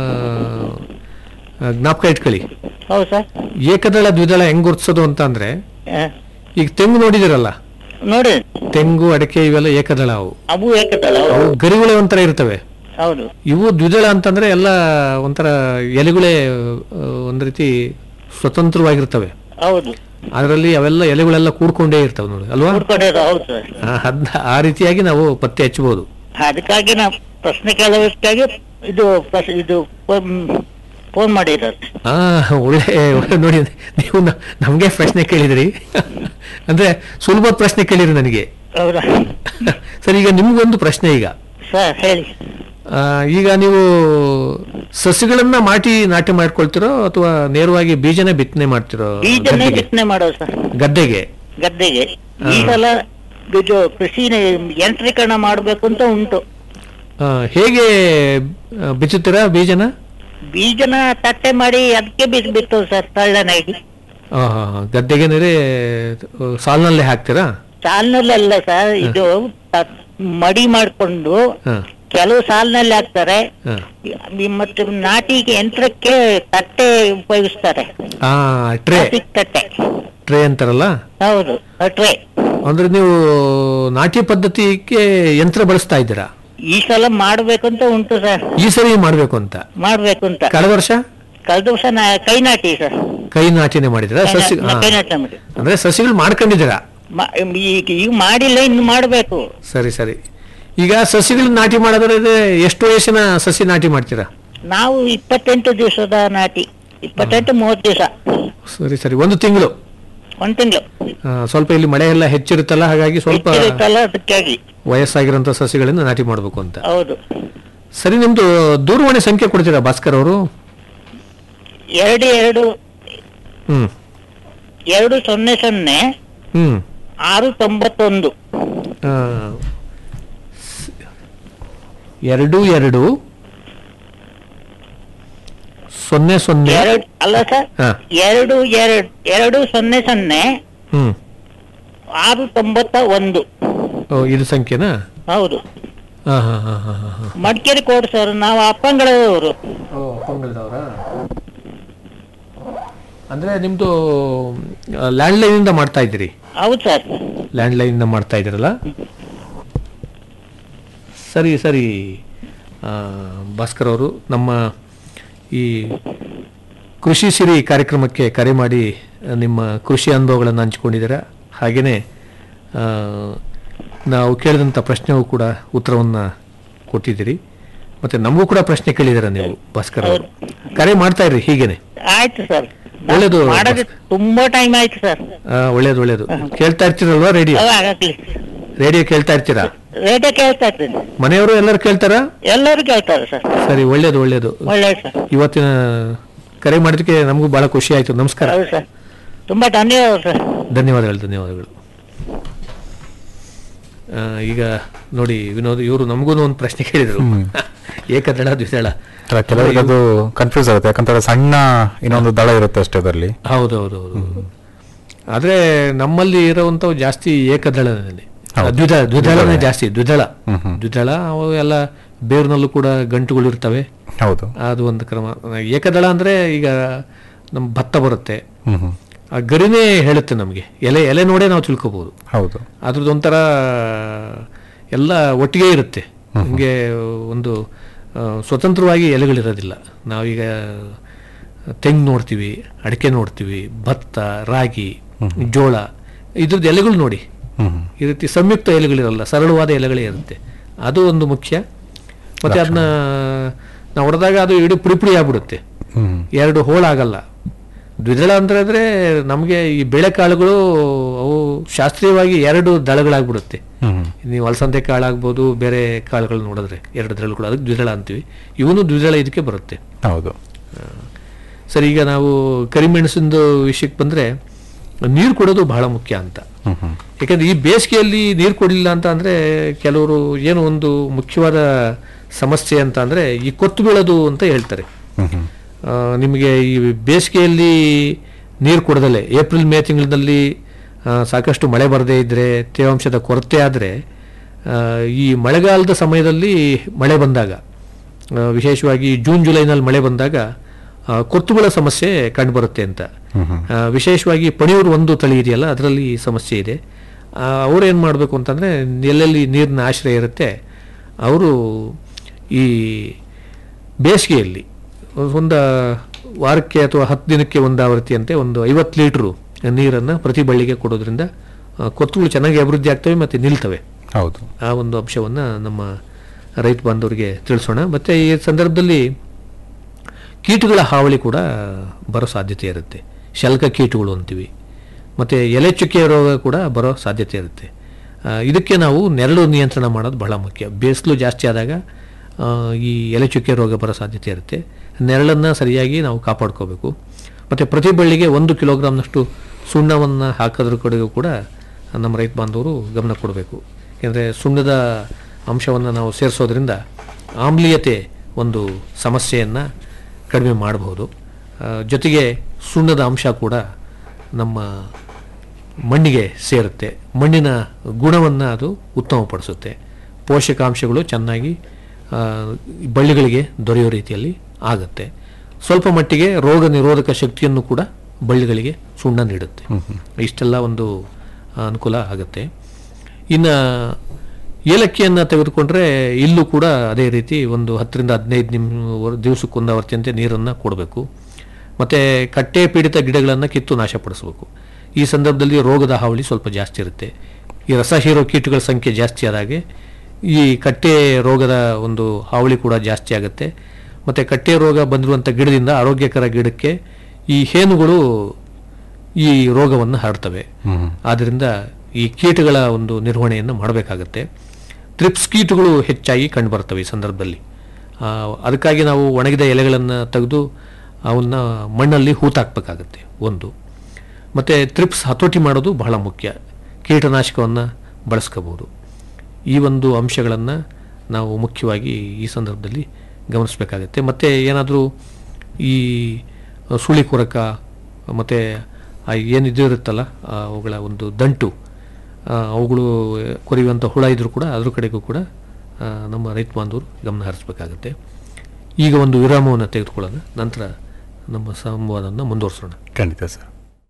ಆ, ಜ್ಞಾಪಕ ಇಟ್ಕೊಳ್ಳಿ ಹೌದು ಸರ್ ಏಕದಳ ದ್ವಿದಳ ಹೆಂಗ್ ಗುರ್ತಿಸೋದು ಅಂತ ಅಂದ್ರೆ ಹಾ. ಈಗ ತೆಂಗು ನೋಡಿದಿರಲ್ಲ ನೋಡಿ ತೆಂಗು ಅಡಿಕೆ ಇವೆಲ್ಲ ಏಕದಳ ಅವು ಅವು ಏಕದಳ ಅವು ಹೌದು ಗರಿಗಳೇ ಒಂಥರ ಇರ್ತವೆ ಹೌದು ಇವು ದ್ವಿದಳ ಅಂತಂದ್ರೆ ಎಲ್ಲ ಒಂಥರ ಎಲೆಗಳೇ ಆ, ಒಂದ್ ರೀತಿ ಸ್ವತಂತ್ರವಾಗಿರ್ತವೆ ಹೌದು ಅದರಲ್ಲಿ ಅವೆಲ್ಲ ಎಲೆಗಳೆಲ್ಲ ಕೂಡ್ಕೊಂಡೇ ಇರ್ತವೆ ನೋಡಿ ಅಲ್ವಾ ಹುಡ್ಕೊಂಡಿರೋ ಹೌದು ಸರ್ ಆ, ಅದ್ನ ಆ ರೀತಿಯಾಗಿ ನಾವು ಪತ್ತೆ ಹಚ್ಚಬಹುದು ಅದಕ್ಕಾಗಿ ನಾವು ಪ್ರಶ್ನೆ ಕೇಳೋದಕ್ಕಾಗಿ ಇದು ಪ್ರಶ್- ಇದು ಫೋನ್ ಮಾಡಿರೋದು ಆ ಒಳ್ಳೆ ಒಳ್ಳೆ ನೋಡಿ ನೀವು ನ- ನಮ್ಗೆ ಪ್ರಶ್ನೆ ಕೇಳಿದ್ರಿ ಅಂದ್ರೆ ಸುಲಭ ಪ್ರಶ್ನೆ ಕೇಳಿರಿ ನನಗೆ ಹೌದಾ ಸರಿ ಈಗ ನಿಮ್ಗೊಂದು ಪ್ರಶ್ನೆ ಈಗ ಸರ್ ಹೇಳಿ ಆ, ಈಗ ನೀವು ಸಸಿಗಳನ್ನ ಮಾಟಿ ನಾಟಿ ಮಾಡ್ಕೊಳ್ತಿರೋ ಅಥವಾ ನೇರವಾಗಿ ಬೀಜನೇ ಬಿತ್ತನೆ ಮಾಡ್ತಿರೋ ಬೀಜನೇ ಗದ್ದೆಗೆ? ಬಿತ್ತನೆ ಮಾಡೋದು ಸರ್ ಗದ್ದೆಗೆ ಗದ್ದೆಗೆ ಈ ಸಲ ಇದು ಕೃಷಿ ಯಂತ್ರೀಕರಣ ಮಾಡಬೇಕು ಅಂತ ಉಂಟು ಆ, ಹೇಗೆ ಆ, ಬಿಚ್ಚುತ್ತೀರಾ ಬೀಜನ ಬೀಜನ ತಟ್ಟೆ ಮಾಡಿ ಅದಕ್ಕೆ ಬೀಜ ಬಿತ್ತೋದು ಸರ್ ತಳ್ಳನಾಗಿ ಆ, ಗದ್ದೆಗೆ ನೀರೇ ಸಾಲಿನಲ್ಲೇ ಹಾಕ್ತೀರಾ ಸಾಲಿನಲ್ಲ ಸರ್ ಇದು ತ- ಮಡಿ ಮಾಡ್ಕೊಂಡು ಹಾ ಕೆಲವು ಸಾಲಿನಲ್ಲಿ ಹಾಕ್ತಾರೆ ಹಾ ಈ ಮತ್ತೆ ನಾಟಿಗೆ ಯಂತ್ರಕ್ಕೆ ತಟ್ಟೆ ಉಪಯೋಗಿಸ್ತಾರೆ ಆ ಟ್ರೇ ಪ್ಲಾಸ್ಟಿಕ್ ತಟ್ಟೆ ಟ್ರೇ ಅಂತಾರಲ್ಲ ಹೌದು ಟ್ರೇ ಅಂದ್ರೆ ನೀವು ನಾಟಿ ಪದ್ಧತಿಗೆ ಯಂತ್ರ ಬಳಸ್ತಾ ಇದ್ದೀರಾ ಈ ಸಲ ಮಾಡ್ಬೇಕು ಅಂತ ಉಂಟು ಸರ್ ಈ ಸರಿ ಮಾಡ್ಬೇಕು ಅಂತ ಮಾಡ್ಬೇಕು ಅಂತ ಕಳೆದ ವರ್ಷ ಕಳೆದ ವರ್ಷ ನಾ ಕೈ ನಾಟಿ ಸರ್ ಕೈ ನಾಟಿನೇ ಮಾಡಿದಿರಾ ಕೈ ಸಸಿ ನಾ- ಹಾ. ಕೈ ನಾಟಿ ಮಾಡಿ ಅಂದ್ರೆ ಸಸಿಗಳು ಮಾಡ್ಕೊಂಡಿದ್ದೀರಾ ಮ- ಈಗ ಈಗ ಮಾಡಿಲ್ಲ ಇನ್ನು ಮಾಡ್ಬೇಕು ಸರಿ ಸರಿ ಈಗ ಸಸಿಗಳು ನಾಟಿ ಮಾಡೋದ್ರೆ ಎಷ್ಟು ವಯಸ್ಸಿನ ಸಸಿ ನಾಟಿ ಮಾಡ್ತೀರಾ ನಾವು ಇಪ್ಪತ್ತೆಂಟು ದಿವಸದ ನಾಟಿ ಇಪ್ಪತ್ತೆಂಟು ಮೂವತ್ತು ದಿವಸ ಸರಿ ಸರಿ ಒಂದು ತಿಂಗಳು ಒಂದ್ ತಿಂಗಳು ಸ್ವಲ್ಪ ಇಲ್ಲಿ ಮಳೆ ಎಲ್ಲ ಹೆಚ್ಚಿರುತ್ತಲ್ಲ ಹಾಗಾಗಿ ಸ್ವಲ್ಪ ಹೆಚ್ಚಿರುತ್ತಲ್ಲ ಅದಕ್ಕಾಗಿ ವಯಸ್ಸಾಗಿರೋಂಥ ಸಸಿಗಳಿಂದ ನಾಟಿ ಮಾಡಬೇಕು ಅಂತ ಹೌದು ಸರಿ ನಿಮ್ದು ದೂರವಾಣಿ ಸಂಖ್ಯೆ ಕೊಡ್ತೀರಾ ಭಾಸ್ಕರ್ ಅವರು ಎರಡು ಎರಡು ಹ್ಮ್ ಎರಡು ಸೊನ್ನೆ ಸೊನ್ನೆ ಹ್ಮ್ ಆರು ತೊಂಬತ್ತೊಂದು ಆ, ಸ್- ಎರಡು ಎರಡು ಸೊನ್ನೆ ಸೊನ್ನೆ ಎರಡು ಅಲ್ಲ ಸರ್ ಹಾ. ಎರಡು ಎರಡು ಎರಡು ಸೊನ್ನೆ ಸೊನ್ನೆ ಹ್ಮ್ ಆರು ತೊಂಬತ್ತ ಒಂದು ಓ, ಇದು ಸಂಖ್ಯೆನಾ ಹೌದು ಹಾ ಹಾ ಹಾ ಹಾ ಹಾ ಹಾ ಮಡಿಕೇರಿ ಕೋಡ್ ಸರ್ ನಾವು ಅಪ್ಪಂಗಳವರು ಅಂದ್ರೆ ನಿಮ್ದು ಲ್ಯಾಂಡ್ ಲೈನ್ ಇಂದ ಮಾಡ್ತಾ ಇದ್ದೀರಿ ಹೌದು ಸರ್ ಲ್ಯಾಂಡ್ ಲೈನ್ ಇಂದ ಮಾಡ್ತಾ ಇದ್ದೀರಲ್ಲ ಸರಿ ಸರಿ ಆ, ಭಾಸ್ಕರ್ ಅವರು ನಮ್ಮ ಈ ಕೃಷಿ ಸಿರಿ ಕಾರ್ಯಕ್ರಮಕ್ಕೆ ಕರೆ ಮಾಡಿ ಆ, ನಿಮ್ಮ ಕೃಷಿ ಅನುಭವಗಳನ್ನು ಹಂಚಿಕೊಂಡಿದ್ದೀರಾ ಹಾಗೆಯೇ ಆ, ನಾವು ಕೇಳಿದಂಥ ಪ್ರಶ್ನೆಗೂ ಕೂಡ ಉತ್ತರವನ್ನು ಕೊಟ್ಟಿದ್ದೀರಿ ಮತ್ತು ನಮಗೂ ಕೂಡ ಪ್ರಶ್ನೆ ಕೇಳಿದ್ದೀರಾ ನೀವು ಭಾಸ್ಕರ್ ಅವರು ಕರೆ ಮಾಡ್ತಾ ಇರ್ರಿ ಹೀಗೇನೆ ಆಯ್ತು ಸರ್ ಒಳ್ಳೇದು. ಮಾಡೋದು ತುಂಬಾ ಟೈಮ್ ಆಯ್ತು ಸರ್ ಆ, ಒಳ್ಳೇದು ಒಳ್ಳೇದು ಕೇಳ್ತಾ ಇರ್ತೀರಲ್ವಾ ರೇಡಿಯೋ ಆಗಲಿ ರೇಡಿಯೋ ಕೇಳ್ತಾ ಇರ್ತೀರಾ ರೇಟೇ ಕೇಳ್ತಾ ಇದ್ದೀನಿ ಮನೆಯವರು ಎಲ್ಲರೂ ಕೇಳ್ತಾರಾ ಎಲ್ಲರೂ ಕೇಳ್ತಾರೆ ಸರ್ ಸರಿ ಒಳ್ಳೇದು ಒಳ್ಳೇದು ಒಳ್ಳೇದು ಸರ್ ಇವತ್ತಿನ ಕರೆ ಮಾಡಿದಕ್ಕೆ ನಮಗೂ ಬಹಳ ಖುಷಿ ಆಯ್ತು ನಮಸ್ಕಾರ ಹೌದು ಸರ್ ತುಂಬಾ ಧನ್ಯವಾದ ಸರ್ ಧನ್ಯವಾದಗಳು ಧನ್ಯವಾದಗಳು ಆ, ಈಗ ನೋಡಿ ವಿನೋದ್ ಇವರು ನಮಗೂ ಒಂದು ಪ್ರಶ್ನೆ ಕೇಳಿದರು ಏಕದಳ ದ್ವಿದಳ ಅಲ್ಲ, ಕೆಲವರಿಗೆ ಅದು ಕನ್ಫ್ಯೂಸ್ ಆಗುತ್ತೆ ಯಾಕಂದ್ರೆ ಸಣ್ಣ ಇನ್ನೊಂದು ದಳ ಇರುತ್ತೆ ಅಷ್ಟೇ ಅದರಲ್ಲಿ ಹೌದೌದು ಹೌದು ಆದ್ರೆ ನಮ್ಮಲ್ಲಿ ಇರುವಂತವು ಜಾಸ್ತಿ ಏಕದಳನೇ ಹೌದು. ದ್ವಿದಳ ದ್ವಿದಳನೇ ಜಾಸ್ತಿ ದ್ವಿದಳ ಹ್ಮ್ ಹ್ಮ್. ದ್ವಿದಳ ಅವು ಎಲ್ಲ ಬೇರ್ನಲ್ಲೂ ಕೂಡ ಗಂಟುಗಳು ಇರ್ತವೆ ಹೌದು ಅದು ಒಂದು ಕ್ರಮ ಏಕದಳ ಅಂದ್ರೆ ಈಗ ನಮ್ಮ ಭತ್ತ ಬರುತ್ತೆ ಹ್ಮ್ ಹ್ಮ್ ಆ ಗರಿನೇ ಹೇಳುತ್ತೆ ನಮಗೆ ಎಲೆ ಎಲೆ ನೋಡೇ ನಾವು ತಿಳ್ಕೊಬಹುದು ಹೌದು ಅದ್ರದ್ದು ಒಂಥರ ಎಲ್ಲ ಒಟ್ಟಿಗೆ ಇರುತ್ತೆ ಹಿಂಗೆ ಒಂದು ಆ, ಸ್ವತಂತ್ರವಾಗಿ ಎಲೆಗಳಿರೋದಿಲ್ಲ ನಾವೀಗ ತೆಂಗು ನೋಡ್ತೀವಿ ಅಡಿಕೆ ನೋಡ್ತೀವಿ ಭತ್ತ ರಾಗಿ ಜೋಳ ಇದ್ರದ್ದು ಎಲೆಗಳು ನೋಡಿ ಹ್ಮ್ ಹ್ಮ್ ಈ ರೀತಿ ಸಂಯುಕ್ತ ಎಲೆಗಳಿರಲ್ಲ ಸರಳವಾದ ಎಲೆಗಳೇ ಇರುತ್ತೆ ಅದು ಒಂದು ಮುಖ್ಯ ಮತ್ತೆ ಅದನ್ನ ನಾವು ಹೊಡೆದಾಗ ಅದು ಇಡೀ ಪುಡಿ ಪುಡಿ ಆಗ್ಬಿಡುತ್ತೆ ಹ್ಮ್ ಎರಡು ಹೋಳಾಗಲ್ಲ ದ್ವಿದಳ ಅಂದ್ರೆ ಅಂದ್ರೆ ನಮಗೆ ಈ ಬೇಳೆಕಾಳುಗಳು ಅವು ಶಾಸ್ತ್ರೀಯವಾಗಿ ಎರಡು ದಳಗಳಾಗ್ಬಿಡುತ್ತೆ ಹ್ಮ್ ನೀವು ಅಲಸಂದೆ ಕಾಳಾಗ್ಬೋದು ಬೇರೆ ಕಾಳುಗಳು ನೋಡಿದ್ರೆ ಎರಡು ದಳಗಳು ಅದಕ್ಕೆ ದ್ವಿದಳ ಅಂತೀವಿ ಇವನು ದ್ವಿದಳ ಇದಕ್ಕೆ ಬರುತ್ತೆ ಹೌದು ಸರಿ ಈಗ ನಾವು ಕರಿಮೆಣಸಿಂದು ವಿಷಯಕ್ಕೆ ಬಂದ್ರೆ ನೀರು ಕೊಡೋದು ಬಹಳ ಮುಖ್ಯ ಅಂತ ಹ್ಮ್ ಹ್ಮ್ ಯಾಕಂದ್ರೆ ಈ ಬೇಸಿಗೆಯಲ್ಲಿ ನೀರು ಕೊಡಲಿಲ್ಲ ಅಂತ ಅಂದ್ರೆ ಕೆಲವರು ಏನು ಒಂದು ಮುಖ್ಯವಾದ ಸಮಸ್ಯೆ ಅಂತ ಅಂದ್ರೆ ಈ ಕೊತ್ತು ಬೀಳೋದು ಅಂತ ಹೇಳ್ತಾರೆ ಹ್ಮ್ ಹ್ಮ್ ಆ, ನಿಮಗೆ ಈ ಬೇಸಿಗೆಯಲ್ಲಿ ನೀರು ಕೊಡದಲೆ ಏಪ್ರಿಲ್ ಮೇ ತಿಂಗಳಿನಲ್ಲಿ ಆ, ಸಾಕಷ್ಟು ಮಳೆ ಬರದೇ ಇದ್ದರೆ ತೇವಾಂಶದ ಕೊರತೆ ಆದರೆ ಈ ಮಳೆಗಾಲದ ಸಮಯದಲ್ಲಿ ಮಳೆ ಬಂದಾಗ ಆ, ವಿಶೇಷವಾಗಿ ಜೂನ್ ಜುಲೈನಲ್ಲಿ ಮಳೆ ಬಂದಾಗ ಆ, ಕೊರ್ತುಗಳ ಸಮಸ್ಯೆ ಕಂಡುಬರುತ್ತೆ ಅಂತ ಆ, ವಿಶೇಷವಾಗಿ ಪಣಿಯೂರು ಒಂದು ತಳಿ ಇದೆಯಲ್ಲ ಅದರಲ್ಲಿ ಈ ಸಮಸ್ಯೆ ಇದೆ ಅವ್ರು ಏನು ಮಾಡಬೇಕು ಅಂತಂದರೆ ಎಲ್ಲೆಲ್ಲಿ ನೀರಿನ ಆಶ್ರಯ ಇರುತ್ತೆ ಅವರು ಈ ಬೇಸಿಗೆಯಲ್ಲಿ ಒಂದು ವಾರಕ್ಕೆ ಅಥವಾ ಹತ್ತು ದಿನಕ್ಕೆ ಒಂದು ಆವೃತ್ತಿಯಂತೆ ಒಂದು ಐವತ್ತು ಲೀಟ್ರು ನೀರನ್ನು ಪ್ರತಿ ಬಳ್ಳಿಗೆ ಕೊಡೋದ್ರಿಂದ ಆ, ಕೊತ್ತುಗಳು ಚೆನ್ನಾಗಿ ಅಭಿವೃದ್ಧಿ ಆಗ್ತವೆ ಮತ್ತು ನಿಲ್ತವೆ ಹೌದು ಆ ಒಂದು ಅಂಶವನ್ನು ನಮ್ಮ ರೈತ ಬಾಂಧವರಿಗೆ ತಿಳಿಸೋಣ ಮತ್ತು ಈ ಸಂದರ್ಭದಲ್ಲಿ ಕೀಟಗಳ ಹಾವಳಿ ಕೂಡ ಬರೋ ಸಾಧ್ಯತೆ ಇರುತ್ತೆ ಶಲ್ಕ ಕೀಟಗಳು ಅಂತೀವಿ ಮತ್ತು ಎಲೆ ಚುಕ್ಕೆ ರೋಗ ಕೂಡ ಬರೋ ಸಾಧ್ಯತೆ ಇರುತ್ತೆ ಆ, ಇದಕ್ಕೆ ನಾವು ನೆರಳು ನಿಯಂತ್ರಣ ಮಾಡೋದು ಬಹಳ ಮುಖ್ಯ ಬೇಸಿಲು ಜಾಸ್ತಿ ಆದಾಗ ಆ, ಈ ಎಲೆ ಚುಕ್ಕೆ ರೋಗ ಬರೋ ಸಾಧ್ಯತೆ ಇರುತ್ತೆ ನೆರಳನ್ನು ಸರಿಯಾಗಿ ನಾವು ಕಾಪಾಡ್ಕೋಬೇಕು ಮತ್ತು ಪ್ರತಿ ಬಳ್ಳಿಗೆ ಒಂದು ಕಿಲೋಗ್ರಾಮ್ನಷ್ಟು ಸುಣ್ಣವನ್ನು ಹಾಕೋದ್ರ ಕಡೆಗೂ ಕೂಡ ನಮ್ಮ ರೈತ ಬಾಂಧವರು ಗಮನ ಕೊಡಬೇಕು ಯಾಕೆಂದರೆ ಸುಣ್ಣದ ಅಂಶವನ್ನು ನಾವು ಸೇರಿಸೋದ್ರಿಂದ ಆಮ್ಲೀಯತೆ ಒಂದು ಸಮಸ್ಯೆಯನ್ನು ಕಡಿಮೆ ಮಾಡಬಹುದು ಆ, ಜೊತೆಗೆ ಸುಣ್ಣದ ಅಂಶ ಕೂಡ ನಮ್ಮ ಮಣ್ಣಿಗೆ ಸೇರುತ್ತೆ ಮಣ್ಣಿನ ಗುಣವನ್ನು ಅದು ಉತ್ತಮಪಡಿಸುತ್ತೆ ಪೋಷಕಾಂಶಗಳು ಚೆನ್ನಾಗಿ ಆ, ಬಳ್ಳಿಗಳಿಗೆ ದೊರೆಯೋ ರೀತಿಯಲ್ಲಿ ಆಗುತ್ತೆ ಸ್ವಲ್ಪ ಮಟ್ಟಿಗೆ ರೋಗ ನಿರೋಧಕ ಶಕ್ತಿಯನ್ನು ಕೂಡ ಬಳ್ಳಿಗಳಿಗೆ ಸುಣ್ಣ ನೀಡುತ್ತೆ ಇಷ್ಟೆಲ್ಲ ಒಂದು ಅನುಕೂಲ ಆಗುತ್ತೆ ಇನ್ನು ಏಲಕ್ಕಿಯನ್ನು ತೆಗೆದುಕೊಂಡ್ರೆ ಇಲ್ಲೂ ಕೂಡ ಅದೇ ರೀತಿ ಒಂದು ಹತ್ತರಿಂದ ಹದಿನೈದು ನಿಮ್ ದಿವಸಕ್ಕೊಂದು ಆವರ್ತಿಯಂತೆ ನೀರನ್ನು ಕೊಡಬೇಕು ಮತ್ತು ಕಟ್ಟೆ ಪೀಡಿತ ಗಿಡಗಳನ್ನು ಕಿತ್ತು ನಾಶಪಡಿಸಬೇಕು ಈ ಸಂದರ್ಭದಲ್ಲಿ ರೋಗದ ಹಾವಳಿ ಸ್ವಲ್ಪ ಜಾಸ್ತಿ ಇರುತ್ತೆ ಈ ರಸ ಹೀರೋ ಕೀಟಗಳ ಸಂಖ್ಯೆ ಜಾಸ್ತಿ ಆದಾಗೆ ಈ ಕಟ್ಟೆ ರೋಗದ ಒಂದು ಹಾವಳಿ ಕೂಡ ಜಾಸ್ತಿ ಆಗುತ್ತೆ ಮತ್ತು ಕಟ್ಟೆ ರೋಗ ಬಂದಿರುವಂಥ ಗಿಡದಿಂದ ಆರೋಗ್ಯಕರ ಗಿಡಕ್ಕೆ ಈ ಹೇನುಗಳು ಈ ರೋಗವನ್ನು ಹರಡ್ತವೆ ಹ್ಮ್ ಆದ್ದರಿಂದ ಈ ಕೀಟಗಳ ಒಂದು ನಿರ್ವಹಣೆಯನ್ನು ಮಾಡಬೇಕಾಗತ್ತೆ ಟ್ರಿಪ್ಸ್ ಕೀಟಗಳು ಹೆಚ್ಚಾಗಿ ಕಂಡುಬರ್ತವೆ ಈ ಸಂದರ್ಭದಲ್ಲಿ ಆ, ಅದಕ್ಕಾಗಿ ನಾವು ಒಣಗಿದ ಎಲೆಗಳನ್ನು ತೆಗೆದು ಅವನ್ನ ಮಣ್ಣಲ್ಲಿ ಹೂತಾಕ್ಬೇಕಾಗತ್ತೆ ಒಂದು ಮತ್ತು ಟ್ರಿಪ್ಸ್ ಹತೋಟಿ ಮಾಡೋದು ಬಹಳ ಮುಖ್ಯ ಕೀಟನಾಶಕವನ್ನು ಬಳಸ್ಕೋಬೋದು ಈ ಒಂದು ಅಂಶಗಳನ್ನು ನಾವು ಮುಖ್ಯವಾಗಿ ಈ ಸಂದರ್ಭದಲ್ಲಿ ಗಮನಿಸಬೇಕಾಗತ್ತೆ ಮತ್ತು ಏನಾದರೂ ಈ ಸುಳಿ ಕೊರಕ ಮತ್ತು ಏನು ಇದು ಇರುತ್ತಲ್ಲ ಆ, ಅವುಗಳ ಒಂದು ದಂಟು ಆ, ಅವುಗಳು ಕೊರೆಯುವಂಥ ಹುಳ ಇದ್ರೂ ಕೂಡ ಅದ್ರ ಕಡೆಗೂ ಕೂಡ ಆ, ನಮ್ಮ ರೈತ ಬಾಂಧವರು ಗಮನ ಹರಿಸಬೇಕಾಗತ್ತೆ ಈಗ ಒಂದು ವಿರಾಮವನ್ನು ತೆಗೆದುಕೊಳ್ಳೋಣ ನಂತರ ನಮ್ಮ ಸಂವಾದವನ್ನು ಮುಂದುವರಿಸೋಣ ಖಂಡಿತ ಸರ್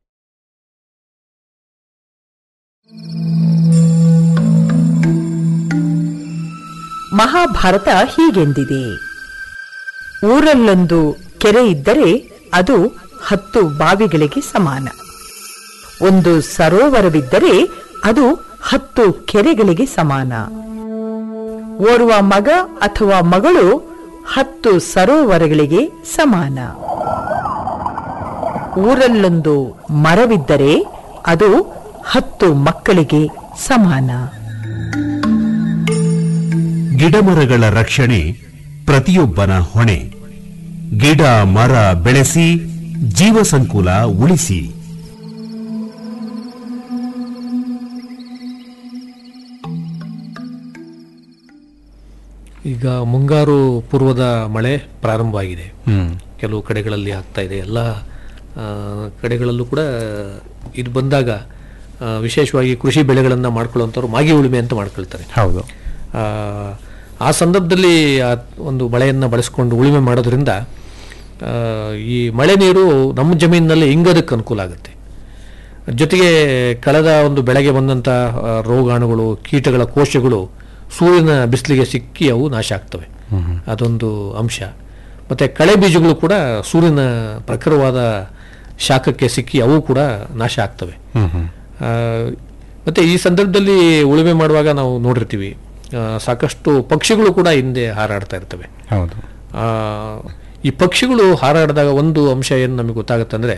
ಮಹಾಭಾರತ ಹೀಗೆಂದಿದೆ ಊರಲ್ಲೊಂದು ಕೆರೆ ಇದ್ದರೆ ಅದು ಹತ್ತು ಬಾವಿಗಳಿಗೆ ಸಮಾನ ಒಂದು ಸರೋವರವಿದ್ದರೆ ಅದು ಹತ್ತು ಕೆರೆಗಳಿಗೆ ಸಮಾನ ಓರ್ವ ಮಗ ಅಥವಾ ಮಗಳು ಹತ್ತು ಸರೋವರಗಳಿಗೆ ಸಮಾನ ಊರಲ್ಲೊಂದು ಮರವಿದ್ದರೆ ಅದು ಹತ್ತು ಮಕ್ಕಳಿಗೆ ಸಮಾನ ಗಿಡಮರಗಳ ರಕ್ಷಣೆ ಪ್ರತಿಯೊಬ್ಬನ ಹೊಣೆ ಗಿಡ ಮರ ಬೆಳೆಸಿ ಜೀವ ಸಂಕುಲ ಉಳಿಸಿ ಈಗ ಮುಂಗಾರು ಪೂರ್ವದ ಮಳೆ ಪ್ರಾರಂಭವಾಗಿದೆ ಹ್ಮ್ ಕೆಲವು ಕಡೆಗಳಲ್ಲಿ ಆಗ್ತಾ ಇದೆ ಎಲ್ಲ ಆ, ಕಡೆಗಳಲ್ಲೂ ಕೂಡ ಇದು ಬಂದಾಗ ಆ, ವಿಶೇಷವಾಗಿ ಕೃಷಿ ಬೆಳೆಗಳನ್ನು ಮಾಡ್ಕೊಳ್ಳುವಂಥವ್ರು ಮಾಗಿ ಉಳುಮೆ ಅಂತ ಮಾಡ್ಕೊಳ್ತಾರೆ ಹೌದು ಆ, ಆ ಸಂದರ್ಭದಲ್ಲಿ ಆ ಒಂದು ಮಳೆಯನ್ನು ಬಳಸ್ಕೊಂಡು ಉಳುಮೆ ಮಾಡೋದ್ರಿಂದ ಆ, ಈ ಮಳೆ ನೀರು ನಮ್ಮ ಜಮೀನಿನಲ್ಲಿ ಇಂಗೋದಕ್ಕೆ ಅನುಕೂಲ ಆಗುತ್ತೆ ಜೊತೆಗೆ ಕಳೆದ ಒಂದು ಬೆಳೆಗೆ ಬಂದಂಥ ಆ, ರೋಗಾಣುಗಳು ಕೀಟಗಳ ಕೋಶಗಳು ಸೂರ್ಯನ ಬಿಸಿಲಿಗೆ ಸಿಕ್ಕಿ ಅವು ನಾಶ ಆಗ್ತವೆ ಅದೊಂದು ಅಂಶ ಮತ್ತು ಕಳೆ ಬೀಜಗಳು ಕೂಡ ಸೂರ್ಯನ ಪ್ರಖರವಾದ ಶಾಖಕ್ಕೆ ಸಿಕ್ಕಿ ಅವು ಕೂಡ ನಾಶ ಆಗ್ತವೆ ಹ್ಮ್ ಹ್ಮ್ ಆ, ಮತ್ತೆ ಈ ಸಂದರ್ಭದಲ್ಲಿ ಉಳುಮೆ ಮಾಡುವಾಗ ನಾವು ನೋಡಿರ್ತೀವಿ ಆ, ಸಾಕಷ್ಟು ಪಕ್ಷಿಗಳು ಕೂಡ ಹಿಂದೆ ಹಾರಾಡ್ತಾ ಇರ್ತವೆ ಹೌದು ಆ, ಈ ಪಕ್ಷಿಗಳು ಹಾರಾಡಿದಾಗ ಒಂದು ಅಂಶ ಏನು ನಮಗೆ ಗೊತ್ತಾಗುತ್ತೆ ಅಂದರೆ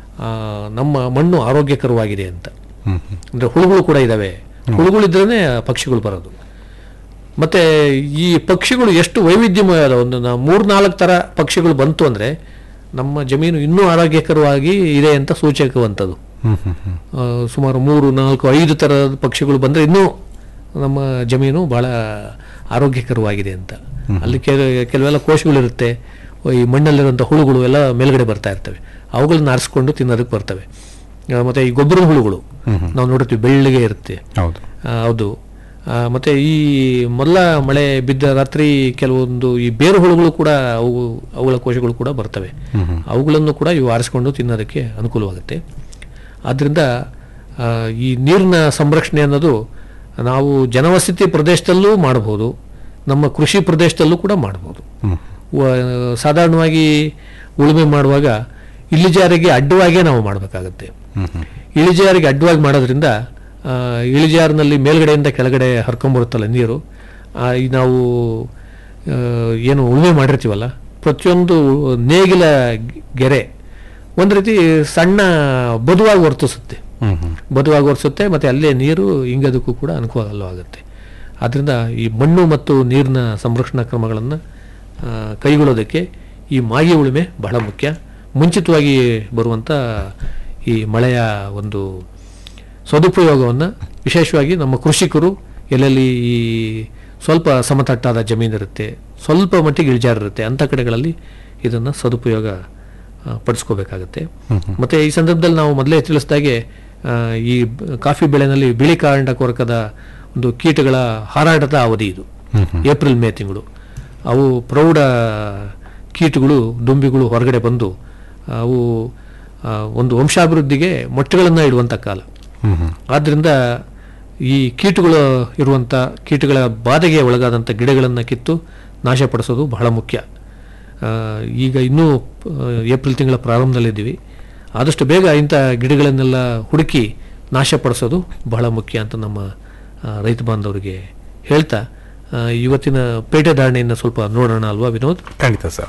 ನಮ್ಮ ಮಣ್ಣು ಆರೋಗ್ಯಕರವಾಗಿದೆ ಅಂತ ಹ್ಮ್ ಹ್ಮ್ ಅಂದರೆ ಹುಳುಗಳು ಕೂಡ ಇದ್ದಾವೆ ಹುಳುಗಳಿದ್ರೇ ಪಕ್ಷಿಗಳು ಬರೋದು ಮತ್ತೆ ಈ ಪಕ್ಷಿಗಳು ಎಷ್ಟು ವೈವಿಧ್ಯಮಯವಾದ ಒಂದು ನಾ ಮೂರ್ನಾಲ್ಕು ಥರ ಪಕ್ಷಿಗಳು ಬಂತು ಅಂದರೆ ನಮ್ಮ ಜಮೀನು ಇನ್ನೂ ಆರೋಗ್ಯಕರವಾಗಿ ಇದೆ ಅಂತ ಸೂಚಕವಂಥದ್ದು ಹ್ಮ್ ಹ್ಮ್ ಹ್ಮ್ ಆ, ಸುಮಾರು ಮೂರು ನಾಲ್ಕು ಐದು ಥರದ ಪಕ್ಷಿಗಳು ಬಂದರೆ ಇನ್ನೂ ನಮ್ಮ ಜಮೀನು ಭಾಳ ಆರೋಗ್ಯಕರವಾಗಿದೆ ಅಂತ ಅಲ್ಲಿ ಕೆಲ ಕೆಲವೆಲ್ಲ ಕೋಶಗಳಿರುತ್ತೆ ಈ ಮಣ್ಣಲ್ಲಿರುವಂಥ ಹುಳುಗಳು ಎಲ್ಲ ಮೇಲ್ಗಡೆ ಬರ್ತಾ ಇರ್ತವೆ ಅವುಗಳನ್ನ ಆರಿಸ್ಕೊಂಡು ತಿನ್ನೋದಕ್ಕೆ ಬರ್ತವೆ ಆ, ಮತ್ತೆ ಈ ಗೊಬ್ಬರದ ಹುಳುಗಳು ನಾವು ನೋಡ್ತೀವಿ ಬೆಳ್ಳಿಗೆ ಇರುತ್ತೆ ಹೌದು ಆ, ಹೌದು ಆ, ಮತ್ತೆ ಈ ಮೊದಲ ಮಳೆ ಬಿದ್ದ ರಾತ್ರಿ ಕೆಲವೊಂದು ಈ ಬೇರು ಹುಳುಗಳು ಕೂಡ ಅವು ಅವುಗಳ ಕೋಶಗಳು ಕೂಡ ಬರ್ತವೆ ಅವುಗಳನ್ನು ಕೂಡ ಇವು ಆರಿಸ್ಕೊಂಡು ತಿನ್ನೋದಕ್ಕೆ ಅನುಕೂಲವಾಗುತ್ತೆ ಆದ್ದರಿಂದ ಆ, ಈ ನೀರಿನ ಸಂರಕ್ಷಣೆ ಅನ್ನೋದು ನಾವು ಜನವಸತಿ ಪ್ರದೇಶದಲ್ಲೂ ಮಾಡಬಹುದು ನಮ್ಮ ಕೃಷಿ ಪ್ರದೇಶದಲ್ಲೂ ಕೂಡ ಮಾಡಬಹುದು ವ- ಸಾಧಾರಣವಾಗಿ ಉಳುಮೆ ಮಾಡುವಾಗ ಇಳಿಜಾರಿಗೆ ಅಡ್ಡವಾಗೇ ನಾವು ಮಾಡಬೇಕಾಗತ್ತೆ ಇಳಿಜಾರಿಗೆ ಅಡ್ಡವಾಗಿ ಮಾಡೋದ್ರಿಂದ ಆ, ಇಳಿಜಾರಿನಲ್ಲಿ ಮೇಲ್ಗಡೆಯಿಂದ ಕೆಳಗಡೆ ಹರ್ಕೊಂಬರುತ್ತಲ್ಲ ನೀರು ಆ, ಈ ನಾವು ಆ, ಏನು ಉಳುಮೆ ಮಾಡಿರ್ತೀವಲ್ಲ ಪ್ರತಿಯೊಂದು ನೇಗಿಲ ಗೆರೆ ಒಂದು ರೀತಿ ಸಣ್ಣ ಬದುವಾಗಿ ವರ್ತಿಸುತ್ತೆ ಹ್ಮ್ ಹ್ಮ್ ಬದುವಾಗಿ ಒರೆಸುತ್ತೆ ಮತ್ತು ಅಲ್ಲೇ ನೀರು ಇಂಗೋದಕ್ಕೂ ಕೂಡ ಅನುಕೂಲವಾಗುತ್ತೆ ಆದ್ದರಿಂದ ಈ ಮಣ್ಣು ಮತ್ತು ನೀರಿನ ಸಂರಕ್ಷಣಾ ಕ್ರಮಗಳನ್ನು ಕೈಗೊಳ್ಳೋದಕ್ಕೆ ಈ ಮಾಗಿ ಉಳುಮೆ ಬಹಳ ಮುಖ್ಯ ಮುಂಚಿತವಾಗಿ ಬರುವಂಥ ಈ ಮಳೆಯ ಒಂದು ಸದುಪಯೋಗವನ್ನು ವಿಶೇಷವಾಗಿ ನಮ್ಮ ಕೃಷಿಕರು ಎಲ್ಲೆಲ್ಲಿ ಈ ಸ್ವಲ್ಪ ಸಮತಟ್ಟಾದ ಜಮೀನಿರುತ್ತೆ ಸ್ವಲ್ಪ ಮಟ್ಟಿಗೆ ಇಳಿಜಾರಿರುತ್ತೆ ಅಂಥ ಕಡೆಗಳಲ್ಲಿ ಇದನ್ನು ಸದುಪಯೋಗ ಆ, ಪಡಿಸ್ಕೋಬೇಕಾಗತ್ತೆ ಮತ್ತು ಈ ಸಂದರ್ಭದಲ್ಲಿ ನಾವು ಮೊದಲೇ ತಿಳಿಸಿದಾಗೆ ಆ, ಈ ಬ- ಕಾಫಿ ಬೆಳೆನಲ್ಲಿ ಬಿಳಿ ಕಾಂಡ ಕೊರಕದ ಒಂದು ಕೀಟಗಳ ಹಾರಾಟದ ಅವಧಿ ಇದು ಏಪ್ರಿಲ್ ಮೇ ತಿಂಗಳು ಅವು ಪ್ರೌಢ ಕೀಟಗಳು ದುಂಬಿಗಳು ಹೊರಗಡೆ ಬಂದು ಅವು ಆ, ಒಂದು ವಂಶಾಭಿವೃದ್ಧಿಗೆ ಮೊಟ್ಟೆಗಳನ್ನು ಇಡುವಂಥ ಕಾಲ ಹ್ಮ್ ಹ್ಮ್ ಆದ್ದರಿಂದ ಈ ಕೀಟಗಳು ಇರುವಂಥ ಕೀಟಗಳ ಬಾಧೆಗೆ ಒಳಗಾದಂಥ ಗಿಡಗಳನ್ನು ಕಿತ್ತು ನಾಶಪಡಿಸೋದು ಬಹಳ ಮುಖ್ಯ ಆ, ಈಗ ಇನ್ನೂ ಆ, ಏಪ್ರಿಲ್ ತಿಂಗಳ ಪ್ರಾರಂಭದಲ್ಲಿದ್ದೀವಿ ಆದಷ್ಟು ಬೇಗ ಇಂಥ ಗಿಡಗಳನ್ನೆಲ್ಲ ಹುಡುಕಿ ನಾಶಪಡಿಸೋದು ಬಹಳ ಮುಖ್ಯ ಅಂತ ನಮ್ಮ ಆ, ರೈತ ಬಾಂಧವರಿಗೆ ಹೇಳ್ತಾ ಆ, ಇವತ್ತಿನ ಪೇಟೆ ಧಾರಣೆಯನ್ನು ಸ್ವಲ್ಪ ನೋಡೋಣ ಅಲ್ವಾ ವಿನೋದ್ ಖಂಡಿತ ಸರ್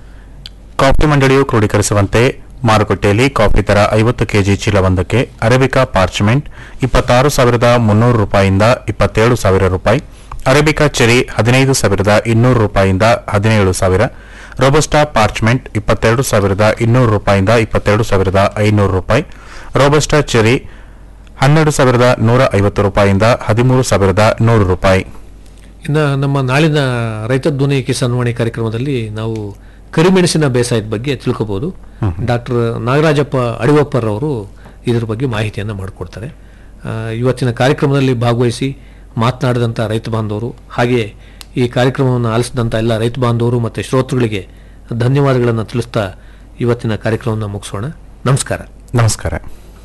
ಕಾಫಿ ಮಂಡಳಿಯು ಕ್ರೋಢೀಕರಿಸುವಂತೆ ಮಾರುಕಟ್ಟೆಯಲ್ಲಿ ಕಾಫಿ ದರ ಐವತ್ತು ಕೆಜಿ ಚೀಲವೊಂದಕ್ಕೆ ಅರೇಬಿಕಾ ಪಾರ್ಚ್ಮೆಂಟ್ ಇಪ್ಪತ್ತಾರು ಸಾವಿರದ ಮುನ್ನೂರು ರೂಪಾಯಿಯಿಂದ ಇಪ್ಪತ್ತೇಳು ಸಾವಿರ ರೂಪಾಯಿ ಅರೇಬಿಕಾ ಚೆರಿ ಹದಿನೈದು ಸಾವಿರದ ಇನ್ನೂರು ರೂಪಾಯಿಯಿಂದ ಹದಿನೇಳು ಸಾವಿರ ರೋಬಸ್ಟಾ ಪಾರ್ಚ್ಮೆಂಟ್ ಇಪ್ಪತ್ತೆರಡು ಸಾವಿರದ ಇನ್ನೂರು ರೂಪಾಯಿಯಿಂದ ಇಪ್ಪತ್ತೆರಡು ಸಾವಿರದ ಐನೂರು ರೂಪಾಯಿ ರೋಬಸ್ಟಾ ಚೆರಿ ಹನ್ನೆರಡು ಸಾವಿರದ ನೂರ ಐವತ್ತು ರೂಪಾಯಿಯಿಂದ ಹದಿಮೂರು ಸಾವಿರದ ನೂರು ರೂಪಾಯಿ ಇನ್ನು ನಮ್ಮ ನಾಳಿನ ರೈತ ಧ್ವನಿ ಕಿಸಾನ್ ವಾಣಿ ಕಾರ್ಯಕ್ರಮದಲ್ಲಿ ನಾವು ಕರಿಮೆಣಸಿನ ಬೇಸಾಯದ ಬಗ್ಗೆ ತಿಳ್ಕೊಬೋದು ಡಾಕ್ಟರ್ ನಾಗರಾಜಪ್ಪ ಅಡಿವಪ್ಪರ್ ಅವರು ಇದ್ರ ಬಗ್ಗೆ ಮಾಹಿತಿಯನ್ನು ಮಾಡಿಕೊಡ್ತಾರೆ ಆ, ಇವತ್ತಿನ ಕಾರ್ಯಕ್ರಮದಲ್ಲಿ ಭಾಗವಹಿಸಿ ಮಾತನಾಡಿದಂಥ ರೈತ ಬಾಂಧವರು ಹಾಗೆಯೇ ಈ ಕಾರ್ಯಕ್ರಮವನ್ನು ಆಲಿಸಿದಂಥ ಎಲ್ಲ ರೈತ ಬಾಂಧವರು ಮತ್ತು ಶ್ರೋತೃಗಳಿಗೆ ಧನ್ಯವಾದಗಳನ್ನು ತಿಳಿಸ್ತಾ ಇವತ್ತಿನ ಕಾರ್ಯಕ್ರಮವನ್ನು ಮುಗಿಸೋಣ ನಮಸ್ಕಾರ ನಮಸ್ಕಾರ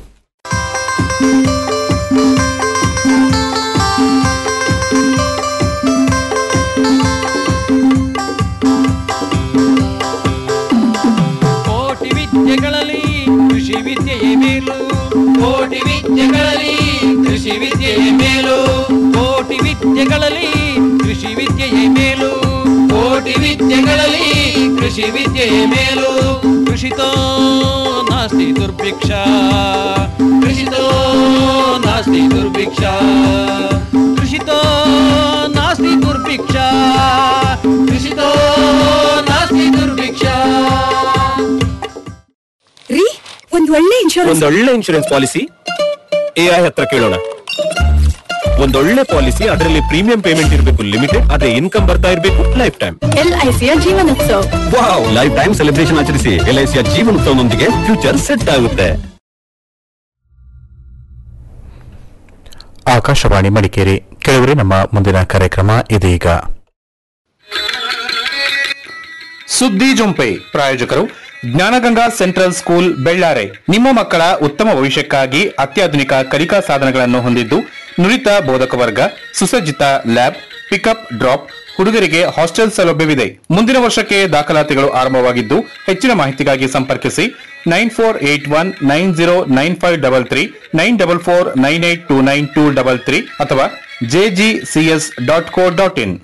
ಕೋಟಿ ವಿದ್ಯೆಗಳಲ್ಲಿ ಕೃಷಿ ವಿದ್ಯೆಯೇ ಮೇಲು ಕೋಟಿ ವಿದ್ಯೆಗಳಲ್ಲಿ ಕೃಷಿ ವಿದ್ಯೆಯೇ ಮೇಲು ಕೋಟಿ ವಿದ್ಯೆಗಳಲ್ಲಿ ಕೃಷಿ ವಿದ್ಯೆಯೇ ಮೇಲು ಕೋಟಿ ವಿದ್ಯೆಗಳಲ್ಲಿ ಕೃಷಿ ವಿದ್ಯೆಯೇ ಮೇಲು ಕೃಷಿತೋ ನಾಸ್ತಿ ದುರ್ಭಿಕ್ಷ ಕೃಷಿತೋ ನಾಸ್ತಿ ದುರ್ಭಿಕ್ಷ ಕೃಷಿತೋ ನಾಸ್ತಿ ದುರ್ಭಿಕ್ಷ ಕೃಷಿತೋ ನಾಸ್ತಿ ದುರ್ಭಿಕ್ಷ ರೀ ಒಂದ್ ಒಳ್ಳೆ ಇನ್ಶೂರೆನ್ಸ್ ಒಂದೊಳ್ಳೆ ಇನ್ಶೂರೆನ್ಸ್ ಪಾಲಿಸಿ ಎ ಐ ಹತ್ರ ಕೇಳೋಣ ಒಂದೊಳ್ಳೆ ಪಾಲಿಸಿ ಅದರಲ್ಲಿ ಪ್ರೀಮಿಯಂ ಪೇಮೆಂಟ್ ಇರಬೇಕು ಲಿಮಿಟೆಡ್ ಅದೇ ಇನ್ಕಮ್ ಬರ್ತಾ ಇರಬೇಕು ಲೈಫ್ ಟೈಮ್ ಎಲ್ಐಸಿಯ ಜೀವನೋತ್ಸವ ವಾವ್ ಲೈಫ್ ಟೈಮ್ ಸೆಲೆಬ್ರೇಷನ್ ಆಚರಿಸಿ ಎಲ್ಐಸಿಯ ಜೀವನೋತ್ಸವನೊಂದಿಗೆ ಫ್ಯೂಚರ್ ಸೆಟ್ ಆಗುತ್ತೆ ಆಕಾಶವಾಣಿ ಮಡಿಕೇರಿ ಕೆಲವರೇ ನಮ್ಮ ಮುಂದಿನ ಕಾರ್ಯಕ್ರಮ ಇದೀಗ ಸುದ್ದಿ ಜೊಂಪೆ ಪ್ರಾಯೋಜಕರು ಜ್ಞಾನಗಂಗಾ ಸೆಂಟ್ರಲ್ ಸ್ಕೂಲ್ ಬೆಳ್ಳಾರೆ ನಿಮ್ಮ ಮಕ್ಕಳ ಉತ್ತಮ ಭವಿಷ್ಯಕ್ಕಾಗಿ ಅತ್ಯಾಧುನಿಕ ಕಲಿಕಾ ಸಾಧನಗಳನ್ನು ಹೊಂದಿದ್ದು ನುರಿತ ಬೋಧಕ ವರ್ಗ ಸುಸಜ್ಜಿತ ಲ್ಯಾಬ್ ಪಿಕಪ್ ಡ್ರಾಪ್ ಹುಡುಗರಿಗೆ ಹಾಸ್ಟೆಲ್ ಸೌಲಭ್ಯವಿದೆ ಮುಂದಿನ ವರ್ಷಕ್ಕೆ ದಾಖಲಾತಿಗಳು ಆರಂಭವಾಗಿದ್ದು ಹೆಚ್ಚಿನ ಮಾಹಿತಿಗಾಗಿ ಸಂಪರ್ಕಿಸಿ nine four eight one nine zero nine five double three nine double four nine eight two nine two double three ಅಥವಾ JGCS dot co dot in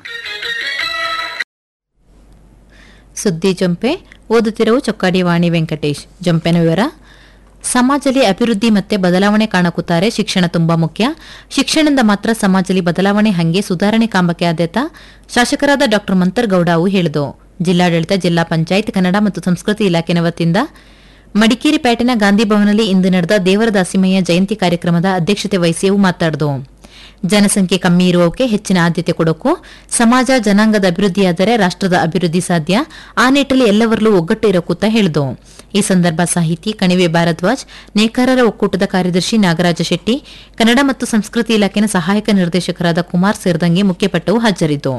ಸುದ್ದಿ ಜೊಂಪೆ ಓದುತ್ತಿರುವ ಚೊಕ್ಕಾಡಿ ವಾಣಿ ವೆಂಕಟೇಶ್ ಜೊಂಪೆನ ವಿವರ ಸಮಾಜದಲ್ಲಿ ಅಭಿವೃದ್ಧಿ ಮತ್ತೆ ಬದಲಾವಣೆ ಕಾಣಕುತ್ತಾರೆ ಶಿಕ್ಷಣ ತುಂಬಾ ಮುಖ್ಯ ಶಿಕ್ಷಣದಿಂದ ಮಾತ್ರ ಸಮಾಜದಲ್ಲಿ ಬದಲಾವಣೆ ಹಂಗೆ ಸುಧಾರಣೆ ಕಾಂಬಕ್ಕೆ ಆದ್ಯತ ಶಾಸಕರಾದ ಡಾಕ್ಟರ್ ಮಂತರ್ಗೌಡ ಅವು ಹೇಳಿದು ಜಿಲ್ಲಾಡಳಿತ ಜಿಲ್ಲಾ ಪಂಚಾಯತ್ ಕನ್ನಡ ಮತ್ತು ಸಂಸ್ಕೃತಿ ಇಲಾಖೆನ ವತಿಯಿಂದ ಮಡಿಕೇರಿ ಪೇಟೆನ ಗಾಂಧಿ ಭವನದಲ್ಲಿ ಇಂದು ನಡೆದ ದೇವರ ದಾಸಿಮಯ್ಯ ಜಯಂತಿ ಕಾರ್ಯಕ್ರಮದ ಅಧ್ಯಕ್ಷತೆ ವಹಿಸಿ ಅವು ಮಾತಾಡಿದು ಜನಸಂಖ್ಯೆ ಕಮ್ಮಿ ಇರುವವಕ್ಕೆ ಹೆಚ್ಚಿನ ಆದ್ಯತೆ ಕೊಡೋಕು ಸಮಾಜ ಜನಾಂಗದ ಅಭಿವೃದ್ಧಿಯಾದರೆ ರಾಷ್ಟ್ರದ ಅಭಿವೃದ್ಧಿ ಸಾಧ್ಯ ಆ ನಿಟ್ಟಲ್ಲಿ ಎಲ್ಲವರಲ್ಲೂ ಒಗ್ಗಟ್ಟು ಇರಕೂತ ಹೇಳಿದು ಈ ಸಂದರ್ಭ ಸಾಹಿತಿ ಕಣಿವೆ ಭಾರದ್ವಾಜ್ ನೇಕಾರರ ಒಕ್ಕೂಟದ ಕಾರ್ಯದರ್ಶಿ ನಾಗರಾಜ ಶೆಟ್ಟಿ ಕನ್ನಡ ಮತ್ತು ಸಂಸ್ಕೃತಿ ಇಲಾಖೆನ ಸಹಾಯಕ ನಿರ್ದೇಶಕರಾದ ಕುಮಾರ್ ಸೇರಿದಂಗೆ ಮುಖ್ಯಪಟ್ಟವು ಹಾಜರಿದ್ದು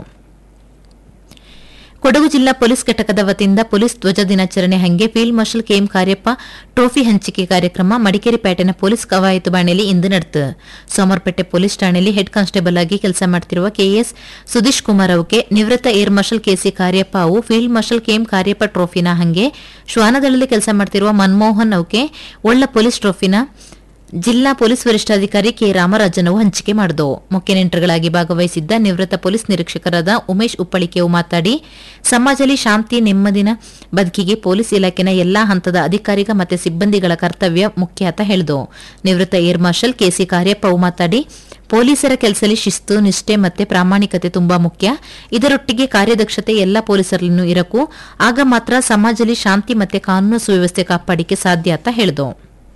ಕೊಡಗು ಜಿಲ್ಲಾ ಪೊಲೀಸ್ ಘಟಕದ ವತಿಯಿಂದ ಪೊಲೀಸ್ ಧ್ವಜ ದಿನಾಚರಣೆ ಹಂಗೆ field marshal KM Cariappa trophy ಹಂಚಿಕೆ ಕಾರ್ಯಕ್ರಮ ಮಡಿಕೇರಿ ಪೇಟೆನ ಪೊಲೀಸ್ ಕವಾಯತು ಬಾಣೆಯಲ್ಲಿ ಇಂದು ನಡೆತು ಸೋಮವಾರಪೇಟೆ ಪೊಲೀಸ್ ಠಾಣೆಯಲ್ಲಿ ಹೆಡ್ ಕಾನ್ಸ್ಟೇಬಲ್ ಆಗಿ ಕೆಲಸ ಮಾಡ್ತಿರುವ ಕೆಎಸ್ ಸುದೀಶ್ ಕುಮಾರ್ ಅವಕ್ಕೆ ನಿವೃತ್ತ ಏರ್ ಮಾರ್ಷಲ್ ಕೆಸಿ ಕಾರ್ಯಪ್ಪ ಅವು ಫೀಲ್ಡ್ ಮಾರ್ಷಲ್ ಕೆಎಂ ಕಾರ್ಯಪ್ಪ ಟ್ರೋಫಿನ ಹಂಗೆ ಶ್ವಾನದಳದಲ್ಲಿ ಕೆಲಸ ಮಾಡ್ತಿರುವ ಮನ್ಮೋಹನ್ ಅವಕ್ಕೆ ಒಳ್ಳ ಪೊಲೀಸ್ ಟ್ರೋಫಿನ ಜಿಲ್ಲಾ ಪೊಲೀಸ್ ವರಿಷ್ಠಾಧಿಕಾರಿ ಕೆ ರಾಮರಾಜನವು ಹಂಚಿಕೆ ಮಾಡಿದವು ಮುಖ್ಯ ನೆಂಟರುಗಳಾಗಿ ಭಾಗವಹಿಸಿದ್ದ ನಿವೃತ್ತ ಪೊಲೀಸ್ ನಿರೀಕ್ಷಕರಾದ ಉಮೇಶ್ ಉಪ್ಪಳಿಕೆಯು ಮಾತಾಡಿ ಸಮಾಜದಲ್ಲಿ ಶಾಂತಿ ನೆಮ್ಮದಿನ ಬದುಕಿಗೆ ಪೊಲೀಸ್ ಇಲಾಖೆನ ಎಲ್ಲಾ ಹಂತದ ಅಧಿಕಾರಿಗ ಮತ್ತು ಸಿಬ್ಬಂದಿಗಳ ಕರ್ತವ್ಯ ಮುಖ್ಯ ಅಂತ ಹೇಳಿದು ನಿವೃತ್ತ ಏರ್ ಮಾರ್ಷಲ್ ಕೆಸಿ ಕಾರ್ಯಪ್ಪವು ಮಾತಾಡಿ ಪೊಲೀಸರ ಕೆಲಸದಲ್ಲಿ ಶಿಸ್ತು ನಿಷ್ಠೆ ಮತ್ತೆ ಪ್ರಾಮಾಣಿಕತೆ ತುಂಬಾ ಮುಖ್ಯ ಇದರೊಟ್ಟಿಗೆ ಕಾರ್ಯದಕ್ಷತೆ ಎಲ್ಲ ಪೊಲೀಸರಲ್ಲೂ ಇರಕು ಆಗ ಮಾತ್ರ ಸಮಾಜದಲ್ಲಿ ಶಾಂತಿ ಮತ್ತೆ ಕಾನೂನು ಸುವ್ಯವಸ್ಥೆ ಕಾಪಾಡಿಕೆ ಸಾಧ್ಯ ಅಂತ ಹೇಳಿದು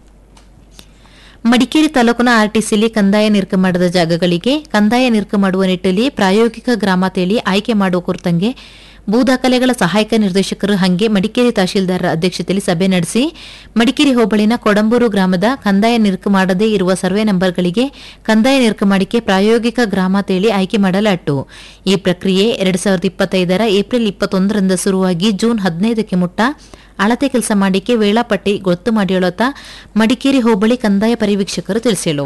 ಮಡಿಕೇರಿ ತಾಲೂಕಿನ ಆರ್ಟಿಸಿಲಿ ಕಂದಾಯ ನಿರ್ಕ ಮಾಡದ ಜಾಗಗಳಿಗೆ ಕಂದಾಯ ನಿರ್ಕ ಮಾಡುವ ನಿಟ್ಟಲ್ಲಿ ಪ್ರಾಯೋಗಿಕ ಗ್ರಾಮ ತೇಳಿ ಆಯ್ಕೆ ಮಾಡುವ ಕುರಿತಂಗೆ ಭೂ ದಾಖಲೆಗಳ ಸಹಾಯಕ ನಿರ್ದೇಶಕರು ಹಂಗೆ ಮಡಿಕೇರಿ ತಹಶೀಲ್ದಾರರ ಅಧ್ಯಕ್ಷತೆಯಲ್ಲಿ ಸಭೆ ನಡೆಸಿ ಮಡಿಕೇರಿ ಹೋಬಳಿನ ಕೊಡಂಬೂರು ಗ್ರಾಮದ ಕಂದಾಯ ನಿರ್ಕ ಮಾಡದೇ ಇರುವ ಸರ್ವೆ ನಂಬರ್ಗಳಿಗೆ ಕಂದಾಯ ನಿರ್ಕ ಮಾಡಿಕೆ ಪ್ರಾಯೋಗಿಕ ಗ್ರಾಮ ತೇಳಿ ಆಯ್ಕೆ ಮಾಡಲಾಟ್ಟು ಈ ಪ್ರಕ್ರಿಯೆ ಎರಡ್ ಸಾವಿರದ ಇಪ್ಪತ್ತೈದರ ಏಪ್ರಿಲ್ ಇಪ್ಪತ್ತೊಂದರಿಂದ ಶುರುವಾಗಿ ಜೂನ್ ಹದಿನೈದಕ್ಕೆ ಮುಟ್ಟ ಅಳತೆ ಕೆಲಸ ಮಾಡಿಕೆ ವೇಳಾಪಟ್ಟಿ ಗೊತ್ತು ಮಾಡಿಯೊಳತ ಮಡಿಕೇರಿ ಹೋಬಳಿ ಕಂದಾಯ ಪರಿವೀಕ್ಷಕರು ತಿಳಿಸಿಳು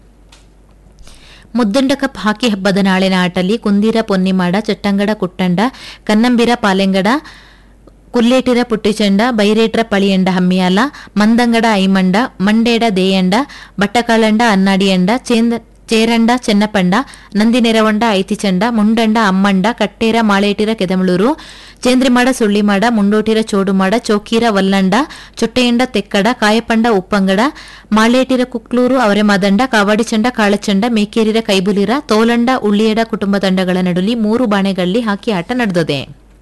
ಮುದ್ದಂಡ ಕಪ್ ಹಾಕಿ ಹಬ್ಬದ ನಾಳಿನ ಆಟಲ್ಲಿ ಕುಂದೀರ ಪೊನ್ನಿಮಾಡ ಚಟ್ಟಂಗಡ ಕುಟ್ಟಂಡ ಕನ್ನಂಬಿರ ಪಾಲೆಂಗಡ ಕುಲ್ಲೇಟಿರ ಪುಟ್ಟಿಚಂಡ ಬೈರೇಟ್ರ ಪಳಿಯಂಡ ಹಮ್ಮಿಯಾಲ ಮಂದಂಗಡ ಐಮಂಡ ಮಂಡೇಡ ದೇಯಂಡ ಬಟ್ಟಕಾಳಂಡ ಅನ್ನಾಡಿಯಂಡ ಚೇಂದ ಚೇರಂಡ ಚೆನ್ನಪಂಡ ನಂದಿನೆರವಂಡ ಐತಿಚಂಡ ಮುಂಡಂಡ ಅಮ್ಮಂಡ ಕಟ್ಟೇರ ಮಾಳೇಟಿರ ಕೆದಮಳೂರು ಚೇಂದ್ರಿಮಾಡ ಸುಳ್ಳಿಮಾಡ ಮುಂಡೋಟಿರ ಚೋಡುಮಾಡ ಚೌಕೀರ ವಲ್ಲಂಡ ಚೊಟ್ಟೆಯಂಡ ತೆಕ್ಕಡ ಕಾಯಪಂಡ ಉಪ್ಪಂಗಡ ಮಾಳೇಟಿರ ಕುಕ್ಲೂರು ಅವರೆಮಾದಂಡ ಕಾವಾಡಿಚಂಡ ಕಾಳಚಂಡ ಮೇಕೇರಿರ ಕೈಬುಲಿರ ತೋಲಂಡ ಉಳ್ಳಿಯಡ ಕುಟುಂಬ ತಂಡಗಳ ನಡುಲಿ ಮೂರು ಬಾಣೆಗಳಲ್ಲಿ ಹಾಕಿ ಆಟ ನಡೆದಿದೆ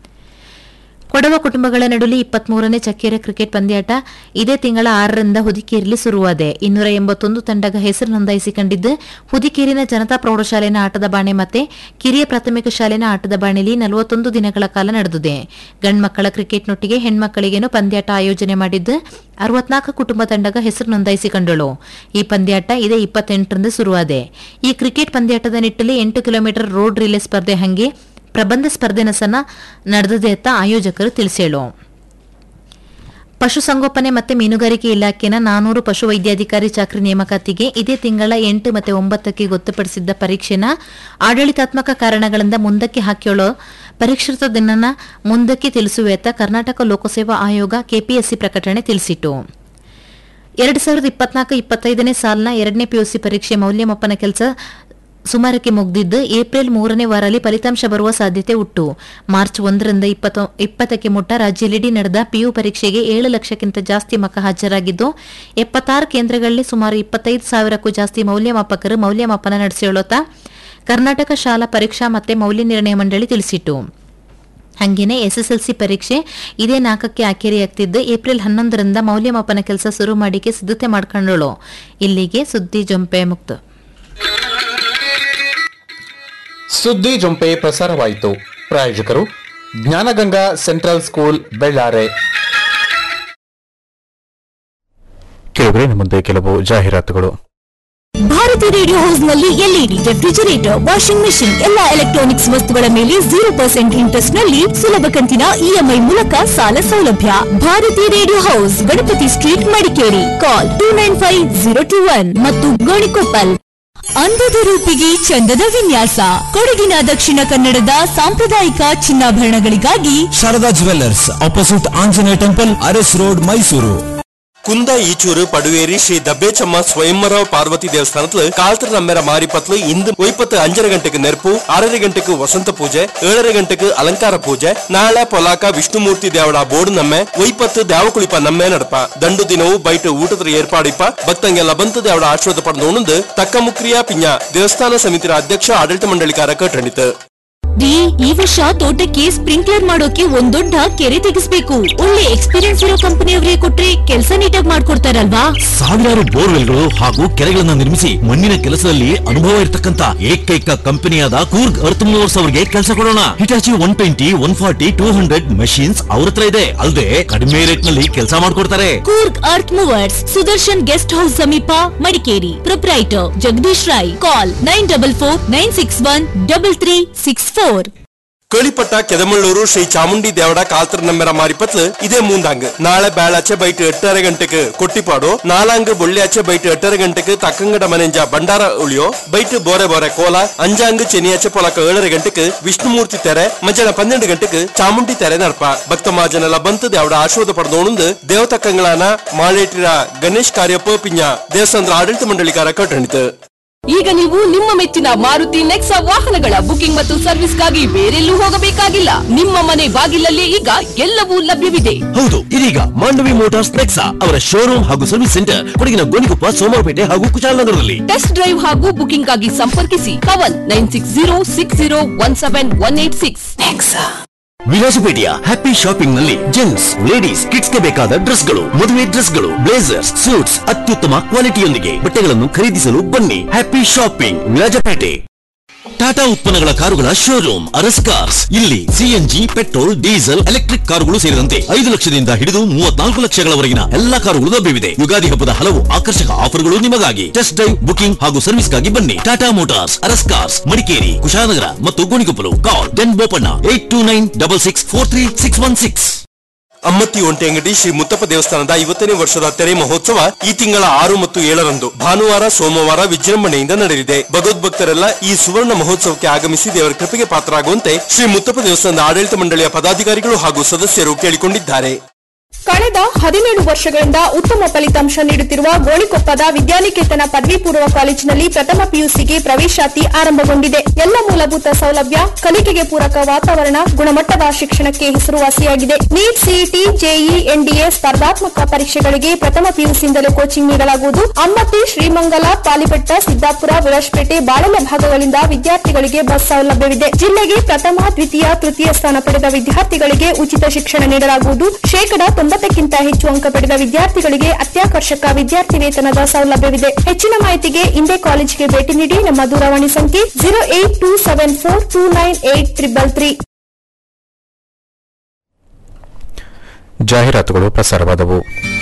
ಕೊಡವ ಕುಟುಂಬಗಳ ನಡುವೆ ಇಪ್ಪತ್ಮೂರನೇ ಚಕ್ಕೇರ ಕ್ರಿಕೆಟ್ ಪಂದ್ಯಾಟ ಇದೇ ತಿಂಗಳ ಆರರಿಂದ ಹುದಿಕೇರಿಯಲ್ಲಿ ಶುರುವಾದೆ ಇನ್ನೂರ ಎಂಬತ್ತೊಂದು ತಂಡಗ ಹೆಸರು ನೋಂದಾಯಿಸಿಕೊಂಡಿದ್ದು ಹುದಿಕೇರಿನ ಜನತಾ ಪ್ರೌಢಶಾಲೆನ ಆಟದ ಬಾಣೆ ಮತ್ತೆ ಕಿರಿಯ ಪ್ರಾಥಮಿಕ ಶಾಲೆನ ಆಟದ ಬಾಣೆಯಲ್ಲಿ ನಲವತ್ತೊಂದು ದಿನಗಳ ಕಾಲ ನಡೆದಿದೆ ಗಂಡ್ಮಕ್ಕಳ ಕ್ರಿಕೆಟ್ನೊಟ್ಟಿಗೆ ಹೆಣ್ಮಕ್ಕಳಿಗೇನು ಪಂದ್ಯಾಟ ಆಯೋಜನೆ ಮಾಡಿದ್ದು ಅರವತ್ನಾಲ್ಕು ಕುಟುಂಬ ತಂಡಗ ಹೆಸರು ನೋಂದಾಯಿಸಿಕೊಂಡಳು ಈ ಪಂದ್ಯಾಟ ಇದೇ ಇಪ್ಪತ್ತೆಂಟರಿಂದ ಶುರುವಾದೆ ಈ ಕ್ರಿಕೆಟ್ ಪಂದ್ಯಾಟದ ನಿಟ್ಟಲ್ಲಿ ಎಂಟು ಕಿಲೋಮೀಟರ್ ರೋಡ್ ರಿಲೇ ಸ್ಪರ್ಧೆ ಹಂಗೆ ಪ್ರಬಂಧ ಸ್ಪರ್ಧೆನಸನ ನಡೆದಿದೆ ಅಂತ ಆಯೋಜಕರು ತಿಳಿಸೇಳು ಪಶುಸಂಗೋಪನೆ ಮತ್ತು ಮೀನುಗಾರಿಕೆ ಇಲಾಖೆನ ನಾನೂರು ಪಶು ವೈದ್ಯಾಧಿಕಾರಿ ಚಾಕರಿ ನೇಮಕಾತಿಗೆ ಇದೇ ತಿಂಗಳ ಎಂಟು ಮತ್ತು ಒಂಬತ್ತಕ್ಕೆ ಗೊತ್ತುಪಡಿಸಿದ್ದ ಪರೀಕ್ಷೆನ ಆಡಳಿತಾತ್ಮಕ ಕಾರಣಗಳಿಂದ ಮುಂದಕ್ಕೆ ಹಾಕಿಯೋಳು ಪರೀಕ್ಷಿತ ದಿನನ ಮುಂದಕ್ಕೆ ತಿಳಿಸುವೇತ ಕರ್ನಾಟಕ ಲೋಕಸೇವಾ ಆಯೋಗ ಕೆಪಿಎಸ್ಸಿ ಪ್ರಕಟಣೆ ತಿಳಿಸಿತು ಎರಡು ಸಾವಿರದ ಇಪ್ಪತ್ನಾಲ್ಕು ಇಪ್ಪತ್ತೈದನೇ ಸಾಲಿನ ಎರಡನೇ ಪಿಯುಸಿ ಪರೀಕ್ಷೆ ಮೌಲ್ಯಮಾಪನ ಕೆಲಸ ಸುಮಾರಕ್ಕೆ ಮುಗ್ದಿದ್ದು ಏಪ್ರಿಲ್ ಮೂರನೇ ವಾರಲ್ಲಿ ಫಲಿತಾಂಶ ಬರುವ ಸಾಧ್ಯತೆ ಉಂಟು ಮಾರ್ಚ್ ಒಂದರಿಂದ ಇಪ್ಪತ್ತು- ಇಪ್ಪತ್ತಕ್ಕೆ ಮುಟ್ಟ ರಾಜ್ಯದೆಡೆ ನಡೆದ ಪಿಯು ಪರೀಕ್ಷೆಗೆ ಏಳು ಲಕ್ಷಕ್ಕಿಂತ ಜಾಸ್ತಿ ಮಕ್ಕ ಹಾಜರಾಗಿದ್ದು ಎಪ್ಪತ್ತಾರು ಕೇಂದ್ರಗಳಲ್ಲಿ ಸುಮಾರು ಇಪ್ಪತ್ತೈದು ಸಾವಿರಕ್ಕೂ ಜಾಸ್ತಿ ಮೌಲ್ಯಮಾಪಕರು ಮೌಲ್ಯಮಾಪನ ನಡೆಸಿಕೊಳ್ಳುತ್ತಾ ಕರ್ನಾಟಕ ಶಾಲಾ ಪರೀಕ್ಷಾ ಮತ್ತೆ ಮೌಲ್ಯ ನಿರ್ಣಯ ಮಂಡಳಿ ತಿಳಿಸಿತು ಹಂಗೇನೆ ಎಸ್ಎಸ್ಎಲ್ಸಿ ಪರೀಕ್ಷೆ ಇದೇ ನಾಲ್ಕಕ್ಕೆ ಆಖೇರಿಯಾಗ್ತಿದ್ದು ಏಪ್ರಿಲ್ ಹನ್ನೊಂದರಿಂದ ಮೌಲ್ಯಮಾಪನ ಕೆಲಸ ಶುರು ಮಾಡಿಕೆ ಸಿದ್ಧತೆ ಮಾಡ್ಕೊಂಡಳು ಇಲ್ಲಿಗೆ ಸುದ್ದಿ ಜೊಂಪೆ ಮುಕ್ತ ಸುದ್ದಿ ಜೊಂಪೆ ಪ್ರಸಾರವಾಯಿತು ಪ್ರಾಯೋಜಕರು ಜ್ಞಾನಗಂಗಾ ಸೆಂಟ್ರಲ್ ಸ್ಕೂಲ್ ಬೆಳ್ಳಾರೆ ಕೇಳಿದ್ರೆ ಇನ್ನು ಮುಂದೆ ಕೆಲವು ಜಾಹೀರಾತುಗಳು ಭಾರತಿ ರೇಡಿಯೋ ಹೌಸ್ ನಲ್ಲಿ ಎಲ್ಇಡಿ ರೆಫ್ರಿಜರೇಟರ್ ವಾಷಿಂಗ್ ಮೆಷಿನ್ ಎಲ್ಲಾ ಎಲೆಕ್ಟ್ರಾನಿಕ್ಸ್ ವಸ್ತುಗಳ ಮೇಲೆ ಜೀರೋ ಪರ್ಸೆಂಟ್ ಇಂಟ್ರೆಸ್ಟ್ ನಲ್ಲಿ ಸುಲಭ ಕಂತಿನ ಇಎಂಐ ಮೂಲಕ ಸಾಲ ಸೌಲಭ್ಯ Bharati radio house Ganapati street Madikeri call two nine five zero two one ಮತ್ತು ಗೋಣಿಕೊಪ್ಪಲ್ ಅಂದದ ರೂಪಿಗೆ ಚಂದದ ವಿನ್ಯಾಸ ಕೊಡಗಿನ ದಕ್ಷಿಣ ಕನ್ನಡದ ಸಾಂಪ್ರದಾಯಿಕ ಚಿನ್ನಾಭರಣಗಳಿಗಾಗಿ Sharada jewellers opposite Anjaneya temple Aras road Mysuru ಕುಂದ ಈಚೂರು ಪಡುವೇರಿ ಶ್ರೀ ದಬ್ಬೇಚಮ್ಮ ಸ್ವಯಂವರ பார்வதி தேவஸ்தானத்துல காலத்துல நம்மற மாரிப்பத்துல இந்த ஒய்பத்து அஞ்சரை ಗಂಟೆಗೆ ನೆರಪು ಆರரை ಗಂಟೆಗೆ ವಸಂತ ಪೂಜೆ ಏಳரை ಗಂಟೆಗೆ ಅಲಂಕಾರ ಪೂಜೆ ನಾಳೆ ಪೊಲಾಕ ವಿಷ್ಣುಮೂರ್ತಿ ದೇವಳ ಬೋರ್ಡ್ ನಮ್ಮೆ ಒಯ್ಪತ್ತು ದೇವಕುಳಿಪ ನಮ್ಮೆ ನಡಪ ದಂಡು ದಿನವು ಬೈಟ್ ಊಟದ ಏರ್ಪಾಡಿಪ್ಪ ಭಕ್ತಂಗೆಲ್ಲ ಬಂತು ದೇವಳ ಆಶೀರ್ವಾದ ಪಡೆದು ತಕ್ಕ ಮುಕ್ರಿಯ ಪಿಂಜ ದೇವಸ್ಥಾನ ಸಮಿತಿಯ ಅಧ್ಯಕ್ಷ ಆಡಳಿತ ಮಂಡಳಿಕಾರ ಕಟ್ಟಣಿತು ರೀ ಈ ವರ್ಷ ತೋಟಕ್ಕೆ ಸ್ಪ್ರಿಂಕ್ಲರ್ ಮಾಡೋಕೆ ಒಂದ್ ದೊಡ್ಡ ಕೆರೆ ತೆಗಿಸ್ಬೇಕು ಒಳ್ಳೆ ಎಕ್ಸ್ಪೀರಿಯನ್ಸ್ ಇರೋ ಕಂಪನಿಯವರಿಗೆ ಕೊಟ್ರೆ ಕೆಲಸ ನೀಟಾಗಿ ಮಾಡ್ಕೊಡ್ತಾರಲ್ವಾ ಸಾವಿರಾರು ಬೋರ್ವೆಲ್ಗಳು ಹಾಗೂ ಕೆರೆಗಳನ್ನ ನಿರ್ಮಿಸಿ ಮಣ್ಣಿನ ಕೆಲಸದಲ್ಲಿ ಅನುಭವ ಇರತಕ್ಕಂತ ಏಕೈಕ ಕಂಪನಿಯಾದ ಕೂರ್ಗ್ ಅರ್ತ್ ಮೂವರ್ಸ್ ಅವರಿಗೆ ಕೆಲಸ ಕೊಡೋಣ Hitachi one twenty one forty two hundred machines ಅವ್ರ ಹತ್ರ ಇದೆ ಅಲ್ಲದೆ ಕಡಿಮೆ ರೇಟ್ ನಲ್ಲಿ ಕೆಲಸ ಮಾಡ್ಕೊಡ್ತಾರೆ Coorg earth movers Sudarshan guest house ಸಮೀಪ Madikeri proprietor Jagadish Rai call nine double four nine six one double three six four ಕೇಳಿಪಟ್ಟ ಕೆದಮಳ್ಳೂರು ಶ್ರೀ ಚಾಮುಂಡಿ ದೇವಡ ಕಾಲ್ತರ ನಮ್ಮೆರ ಮಾರಿಪತ್ಲು ಇದೇ ಮೂಂದಾಂಗ್ ನಾಳೆ ಬೇಳಾಚೆ ಬೈಟ್ ಎಟ್ಟரை ಗಂಟೆಗೆ ಕೊಟ್ಟಿಪಾಡು ನಾಲಾಂಗ್ ಬೊಳ್ಳ್ಯಾಚೆ ಬೈಟ್ ಎಟ್ಟரை ಗಂಟೆಗೆ ತಕ್ಕಂಗಡ ಮನೆಂಜ ಬಂಡಾರ ಉಳಿಯೋ ಬೈಟ್ ಬೋರೆ ಬೋರೆ ಕೋಲ ಅಂಜಾಂಗ್ ಚೆನಿಯಾಚೆ ಪೊಲಕ ಏಳரை ಗಂಟೆಗೆ ವಿಷ್ಣುಮೂರ್ತಿ ತೆರೆ ಮಧ್ಯಾಹ್ನ ಪನ್ನೆರಡು ಗಂಟೆಗೆ ಚಾಮುಂಡಿ ತೆರೆ ನಡಪ ಭಕ್ತ ಮಾಜನೆಲ್ಲ ಬಂತು ದೇವಡ ಆಶೀರ್ವಾದ ಪಡೆದೋಣಂದು ದೇವತಕ್ಕಂಗಳಾನ ಮಾಳೇಟಿರ ಗಣೇಶ್ ಕಾರ್ಯಪ್ಪ ಪಿಂಜ ದೇವಸ್ಥಾನದ ಆಡಳಿತ ಮಂಡಳಿಕಾರ ಕಟ್ಟಣಿತು ಈಗ ನೀವು ನಿಮ್ಮ ಮೆಚ್ಚಿನ ಮಾರುತಿ ನೆಕ್ಸಾ ವಾಹನಗಳ ಬುಕಿಂಗ್ ಮತ್ತು ಸರ್ವಿಸ್ಗಾಗಿ ಬೇರೆಲ್ಲೂ ಹೋಗಬೇಕಾಗಿಲ್ಲ ನಿಮ್ಮ ಮನೆ ಬಾಗಿಲಲ್ಲೇ ಈಗ ಎಲ್ಲವೂ ಲಭ್ಯವಿದೆ ಹೌದು ಇದೀಗ ಮಾಂಡವಿ ಮೋಟಾರ್ಸ್ ನೆಕ್ಸಾ ಅವರ ಶೋರೂಮ್ ಹಾಗೂ ಸರ್ವಿಸ್ ಸೆಂಟರ್ ಕೊಡಗಿನ ಗೋಣಿಕೊಪ್ಪ ಸೋಮವಾರಪೇಟೆ ಹಾಗೂ ಕುಶಾಲನಗರದಲ್ಲಿ ಟೆಸ್ಟ್ ಡ್ರೈವ್ ಹಾಗೂ ಬುಕಿಂಗ್ ಆಗಿ ಸಂಪರ್ಕಿಸಿ ಕವನ್ nine six zero six zero one seven one eight six ವಿಲಾಸಪೇಟೆಯ ಹ್ಯಾಪಿ ಶಾಪಿಂಗ್ ನಲ್ಲಿ ಜೆಂಟ್ಸ್ ಲೇಡೀಸ್ ಕಿಡ್ಸ್ ಗೆ ಬೇಕಾದ ಡ್ರೆಸ್ ಗಳು ಮದುವೆ ಡ್ರೆಸ್ ಗಳು ಬ್ಲೇಸರ್ಸ್ ಸೂಟ್ಸ್ ಅತ್ಯುತ್ತಮ ಕ್ವಾಲಿಟಿಯೊಂದಿಗೆ ಬಟ್ಟೆಗಳನ್ನು ಖರೀದಿಸಲು ಬನ್ನಿ ಹ್ಯಾಪಿ ಶಾಪಿಂಗ್ ವಿರಾಜಪೇಟೆ ಟಾಟಾ ಉತ್ಪನ್ನಗಳ ಕಾರುಗಳ ಶೋರೂಮ್ ಅರಸ್ ಕಾರ್ಸ್ ಇಲ್ಲಿ ಸಿಎನ್ಜಿ ಪೆಟ್ರೋಲ್ ಡೀಸೆಲ್ ಎಲೆಕ್ಟ್ರಿಕ್ ಕಾರುಗಳು ಸೇರಿದಂತೆ ಐದು ಲಕ್ಷದಿಂದ ಹಿಡಿದು ಮೂವತ್ನಾಲ್ಕು ಲಕ್ಷಗಳವರೆಗಿನ ಎಲ್ಲಾ ಕಾರುಗಳು ಲಭ್ಯವಿದೆ ಯುಗಾದಿ ಹಬ್ಬದ ಹಲವು ಆಕರ್ಷಕ ಆಫರ್ಗಳು ನಿಮಗಾಗಿ ಟೆಸ್ಟ್ ಡ್ರೈವ್ ಬುಕಿಂಗ್ ಹಾಗೂ ಸರ್ವಿಸ್ಗಾಗಿ ಬನ್ನಿ ಟಾಟಾ ಮೋಟಾರ್ಸ್ ಅರಸ್ ಕಾರ್ಸ್ ಮಡಿಕೇರಿ ಕುಶಾನಗರ ಮತ್ತು Gonikoppal call ten Bopanna eight two nine double six four three six one six Ammathi Ontiangadi Shri Muthappa ದೇವಸ್ಥಾನದ ಐವತ್ತನೇ ವರ್ಷದ ತೆರೆ ಮಹೋತ್ಸವ ಈ ತಿಂಗಳ ಆರು ಮತ್ತು ಏಳರಂದು ಭಾನುವಾರ ಸೋಮವಾರ ವಿಜೃಂಭಣೆಯಿಂದ ನಡೆಯಲಿದೆ ಭಗವದ್ಭಕ್ತರೆಲ್ಲ ಈ ಸುವರ್ಣ ಮಹೋತ್ಸವಕ್ಕೆ ಆಗಮಿಸಿ ದೇವರ ಕೃಪೆಗೆ ಪಾತ್ರರಾಗುವಂತೆ ಶ್ರೀ ಮುತ್ತಪ್ಪ ದೇವಸ್ಥಾನದ ಆಡಳಿತ ಮಂಡಳಿಯ ಪದಾಧಿಕಾರಿಗಳು ಹಾಗೂ ಸದಸ್ಯರು ಕೇಳಿಕೊಂಡಿದ್ದಾರೆ ಕಳೆದ ಹದಿನೇಳು ವರ್ಷಗಳಿಂದ ಉತ್ತಮ ಫಲಿತಾಂಶ ನೀಡುತ್ತಿರುವ ಗೋಳಿಕೊಪ್ಪದ ವಿದ್ಯಾನಿಕೇತನ ಪದವಿ ಪೂರ್ವ ಕಾಲೇಜಿನಲ್ಲಿ ಪ್ರಥಮ ಪಿಯುಸಿಗೆ ಪ್ರವೇಶಾತಿ ಆರಂಭಗೊಂಡಿದೆ ಎಲ್ಲ ಮೂಲಭೂತ ಸೌಲಭ್ಯ ಕಲಿಕೆಗೆ ಪೂರಕ ವಾತಾವರಣ ಗುಣಮಟ್ಟದ ಶಿಕ್ಷಣಕ್ಕೆ ಹೆಸರುವಾಸಿಯಾಗಿದೆ ನೀಟ್ ಸಿಇಟಿ ಜೆಇ ಎನ್ಡಿಎ ಸ್ಪರ್ಧಾತ್ಮಕ ಪರೀಕ್ಷೆಗಳಿಗೆ ಪ್ರಥಮ ಪಿಯುಸಿಯಿಂದಲೇ ಕೋಚಿಂಗ್ ನೀಡಲಾಗುವುದು ಅಮ್ಮತ್ತಿ ಶ್ರೀಮಂಗಲ ಪಾಲಿಪೆಟ್ಟ ಸಿದ್ದಾಪುರ ವಿರಾಜಪೇಟೆ ಬಾಳೆಲೆ ಭಾಗಗಳಿಂದ ವಿದ್ಯಾರ್ಥಿಗಳಿಗೆ ಬಸ್ ಸೌಲಭ್ಯವಿದೆ ಜಿಲ್ಲೆಗೆ ಪ್ರಥಮ ದ್ವಿತೀಯ ತೃತೀಯ ಸ್ಥಾನ ಪಡೆದ ವಿದ್ಯಾರ್ಥಿಗಳಿಗೆ ಉಚಿತ ಶಿಕ್ಷಣ ನೀಡಲಾಗುವುದು ಶೇಕಡಾ ತೊಂಬತ್ತಕ್ಕಿಂತ ಹೆಚ್ಚು ಅಂಕ ಪಡೆದ ವಿದ್ಯಾರ್ಥಿಗಳಿಗೆ ಅತ್ಯಾಕರ್ಷಕ ವಿದ್ಯಾರ್ಥಿ ವೇತನದ ಸೌಲಭ್ಯವಿದೆ ಹೆಚ್ಚಿನ ಮಾಹಿತಿಗೆ ಇಂದೇ ಕಾಲೇಜಿಗೆ ಭೇಟಿ ನೀಡಿ ನಮ್ಮ ದೂರವಾಣಿ ಸಂಖ್ಯೆ zero eight two seven four two nine eight triple three ಜಾಹೀರಾತುಗಳು ಪ್ರಸಾರವಾದವು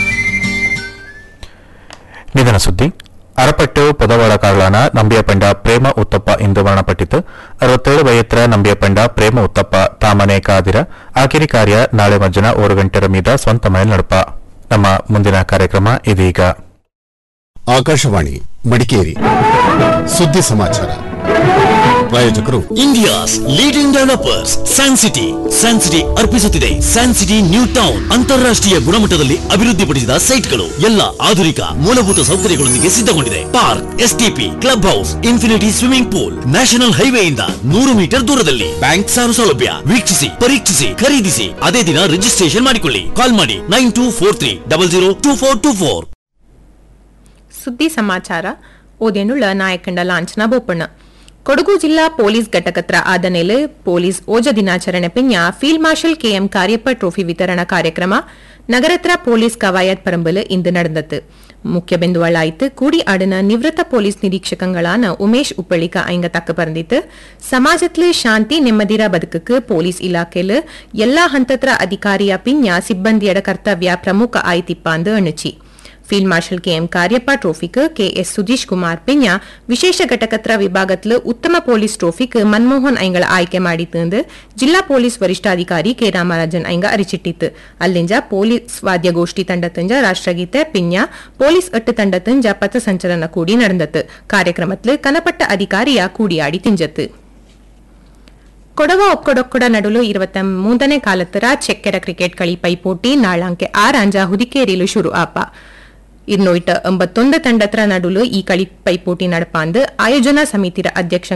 ನಿಧನ ಸುದ್ದಿ ಅರಪಟ್ಟು ಪೊದವಾಡ ಕಾರಳಾನ ನಂಬಿಯಪಂಡ ಪ್ರೇಮ ಉತ್ತಪ್ಪ ಇಂದು ಮರಣಪಟ್ಟಿತು ಅರವತ್ತೇಳು ವಯತ್ರ ನಂಬಿಯಪಂಡ ಪ್ರೇಮ ಉತ್ತಪ್ಪ ತಾಮನೆ ಕಾದಿರ ಆಕಿರಿ ಕಾರ್ಯ ನಾಳೆ ಮಧ್ಯಾಹ್ನ ಓರು ಗಂಟೆರ ಮೀದ ಸ್ವಂತ ಮನೆ ನಡಪ ನಮ್ಮ ಮುಂದಿನ ಕಾರ್ಯಕ್ರಮ ಇದೀಗ ಆಕಾಶವಾಣಿ ಮಡಿಕೇರಿ ಸುದ್ದಿ ಸಮಾಚಾರ ಪ್ರಾಯೋಜಕರು India's leading developers San City San City ಅರ್ಪಿಸುತ್ತಿದೆ ಸ್ಯಾನ್ ಸಿಟಿ ನ್ಯೂ ಟೌನ್ ಅಂತಾರಾಷ್ಟ್ರೀಯ ಗುಣಮಟ್ಟದಲ್ಲಿ ಅಭಿವೃದ್ಧಿಪಡಿಸಿದ ಸೈಟ್ಗಳು ಎಲ್ಲ ಆಧುನಿಕ ಮೂಲಭೂತ ಸೌಕರ್ಯಗಳೊಂದಿಗೆ ಸಿದ್ಧಗೊಂಡಿದೆ park STP club house infinity swimming pool national ಹೈವೇಯಿಂದ ನೂರು ಮೀಟರ್ ದೂರದಲ್ಲಿ ಬ್ಯಾಂಕ್ ಸಾಲ ಸೌಲಭ್ಯ ವೀಕ್ಷಿಸಿ ಪರೀಕ್ಷಿಸಿ ಖರೀದಿಸಿ ಅದೇ ದಿನ ರಿಜಿಸ್ಟ್ರೇಷನ್ ಮಾಡಿಕೊಳ್ಳಿ ಕಾಲ್ ಮಾಡಿ nine two four three double zero two four two four ಸುದ್ದಿ ಸಮಾಚಾರ ಓದೇನುಳ್ಳ ನಾಯಕಂಡ ಲಾಂಛನ ಬೋಪಣ್ಣ ಕೊಡಗು ಜಿಲ್ಲಾ ಪೊಲೀಸ್ ಘಟಕತ್ರ ಆದನೆಲೆ ಪೊಲೀಸ್ ಓಜ ದಿನಾಚರಣೆ ಪಿಂಜ field marshal KM Cariappa trophy ವಿತರಣಾ ಕಾರ್ಯಕ್ರಮ ನಗರತ್ರ ಪೊಲೀಸ್ ಕವಾಯತ್ ಪರಂಬಲು ಇಂದು நடந்தது முக்கிய பிந்துவளாய்த்து கூடி ஆடின நிவிருத்த போலீஸ் நிரீட்சகங்களான உமேஷ் உப்பளிக்க ஐங்க தக்க பறந்தித்து ಸಮಾಜತ್ಲು ಶಾಂತಿ ನೆಮ್ಮದಿರ ಬದುಕಕ್ಕೆ ಪೊಲೀಸ್ ಇಲಾಖೆಲು ಎಲ್ಲಾ ಹಂತತ್ರ ಅಧಿಕಾರಿಯ ಪಿನ್ಯ ಸಿಬ್ಬಂದಿಯಡ ಕರ್ತವ್ಯ ಪ್ರಮುಖ ಆಯ್ತಿಪ್ಪ ಅಂದು ಅಣಚಿ ಫೀಲ್ಡ್ ಮಾರ್ಷಲ್ ಕೆಎಂ ಕಾರ್ಯಪ್ಪ ಟ್ರೋಫಿಕ್ ಕೆಎಸ್ ಸುದೀಶ್ ಕುಮಾರ್ ಪಿನ್ಯ ವಿಶೇಷ ಘಟಕತ್ರ ವಿಭಾಗತ್ಲು ಉತ್ತಮ ಪೊಲೀಸ್ ಟ್ರೋಫಿಕ್ ಮನ್ಮೋಹನ್ ಐಂಗಳ ಆಯ್ಕೆ ಮಾಡಿತ್ತು ಜಿಲ್ಲಾ ಪೊಲೀಸ್ ವರಿಷ್ಠಾಧಿಕಾರಿ ಕೆ ರಾಮರಾಜನ್ ಐಂಗ ಅರಿಚಿಟ್ಟಿತ್ತು ಅಲ್ಲಿಂಜ ಪೊಲೀಸ್ ವಾದ್ಯಗೋಷ್ಠಿ ತಂಡತಂಜ ರಾಷ್ಟ್ರಗೀತೆ ಪಿನ್ಯ ಪೊಲೀಸ್ ಎಟ್ಟು ತಂಡತಂಜ ಪಥಸಂಚಲನ ಕೂಡಿ ನಡೆದತ್ತು ಕಾರ್ಯಕ್ರಮತ್ಲು ಕನಪಟ್ಟ ಅಧಿಕಾರಿಯ ಕೂಡಿಯಾಡಿ ತಿಂಜತ್ತು ಕೊಡವ ಒಕ್ಕಡೊಕ್ಕಡ ನಡುಲು ಇರುವತ್ತ ಮೂರನೇ ಕಾಲತ್ತರ ಚೆಕ್ಕೆರ ಕ್ರಿಕೆಟ್ ಕಳಿ ಪೈಪೋಟಿ ನಾಳಾಂಕೆ ಆರಾಂಜ ಹುದಿಕೇರಿಲು ಶುರು ಆಪ ഇരുന്നൂറ്റി എൺപത്തൊന്ന് ತಂಡತ್ರ ನಡುಲು ಈ ಕಳಿ ಪೈಪೋಟಿ ನಡಪಾಂದು ಆಯೋಜನಾ ಸಮಿತಿರ ಅಧ್ಯಕ್ಷ